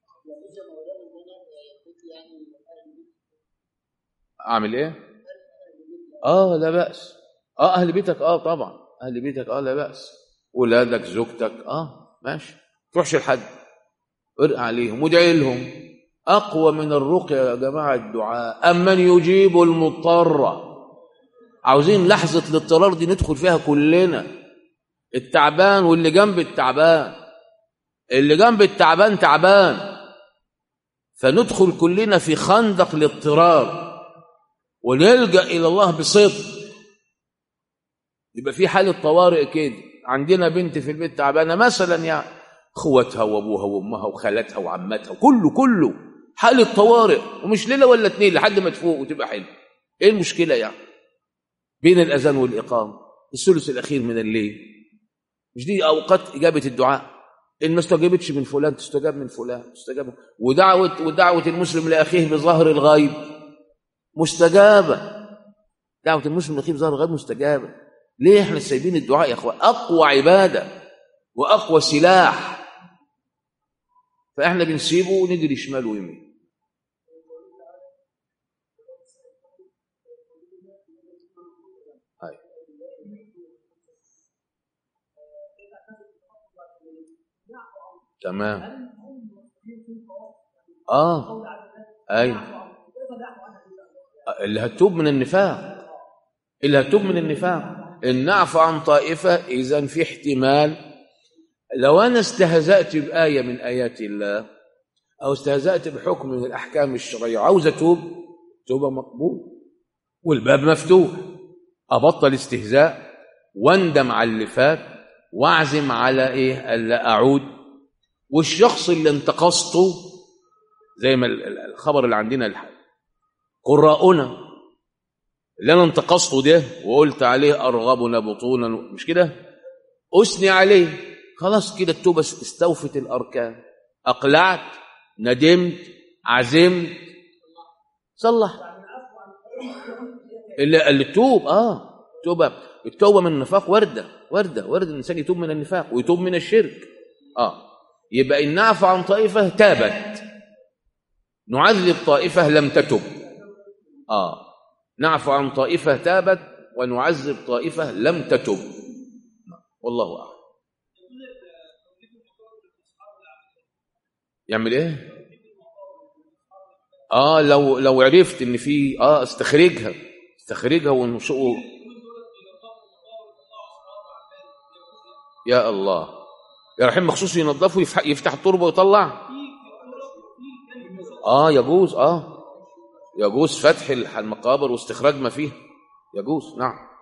اعمل ايه اه لا باس اه اهل بيتك اه طبعا اهل بيتك اه لا باس ولادك زوجتك اه ماشي تروحش لحد ارق عليهم وادعي لهم اقوى من الرقيه يا جماعه الدعاء امن يجيب المضطر عاوزين لحظه الاضطرار دي ندخل فيها كلنا التعبان واللي جنب التعبان اللي جنب التعبان تعبان فندخل كلنا في خندق الاضطرار ونلجا الى الله بصدق يبقى في حاله طوارئ كده عندنا بنت في البيت تعبانه مثلا يعني اخواتها وابوها وامها وخالاتها وعماتها كله كله حاله طوارئ ومش ليله ولا اتنين لحد ما تفوق وتبقى حلو ايه المشكله يعني بين الاذان والاقامه الثلث الاخير من الليل مش دي اوقات اجابه الدعاء ان ما استجابتش من فلان تستجاب من فلان تستجاب ودعوه ودعوه المسلم لاخيه بظهر الغيب مستجابه دعوه المسلم لاخيه بظهر الغيب مستجابه ليه احنا سايبين الدعاء يا اخوان اقوى عباده واقوى سلاح فاحنا بنسيبه ونجري شمال ويمين هاي. تمام اه ايوه اللي هتوب من النفاق اللي هتوب من النفاق ان نعفو عن طائفه اذا في احتمال لو انا استهزأت بآية من آيات الله او استهزأت بحكم من الاحكام الشرعيه عاوز اتوب توبه مقبول والباب مفتوح ابطل استهزاء واندم على اللي فات واعزم على ايه الا اعود والشخص اللي انتقصته زي ما ال- ال- الخبر اللي عندنا الحال قراؤنا اللي انا انتقصته ده وقلت عليه ارغبنا بطونا مش كده اثني عليه خلاص كده التوبه استوفت الاركان اقلعت ندمت عزمت صلح اللي اللي توب اه توبه التوبه من النفاق ورده ورده ورد الانسان يتوب من النفاق ويتوب من الشرك اه يبقى ان نعفى عن طائفه تابت نعذب طائفه لم تتب اه نعفو عن طائفه تابت ونعذب طائفه لم تتب والله اعلم يعمل ايه اه لو لو عرفت ان في اه استخرجها استخرجها ونشقه يا الله يا رحيم مخصوص ينظفه يفتح, يفتح التربه ويطلع اه يجوز اه يجوز فتح المقابر واستخراج ما فيها يجوز نعم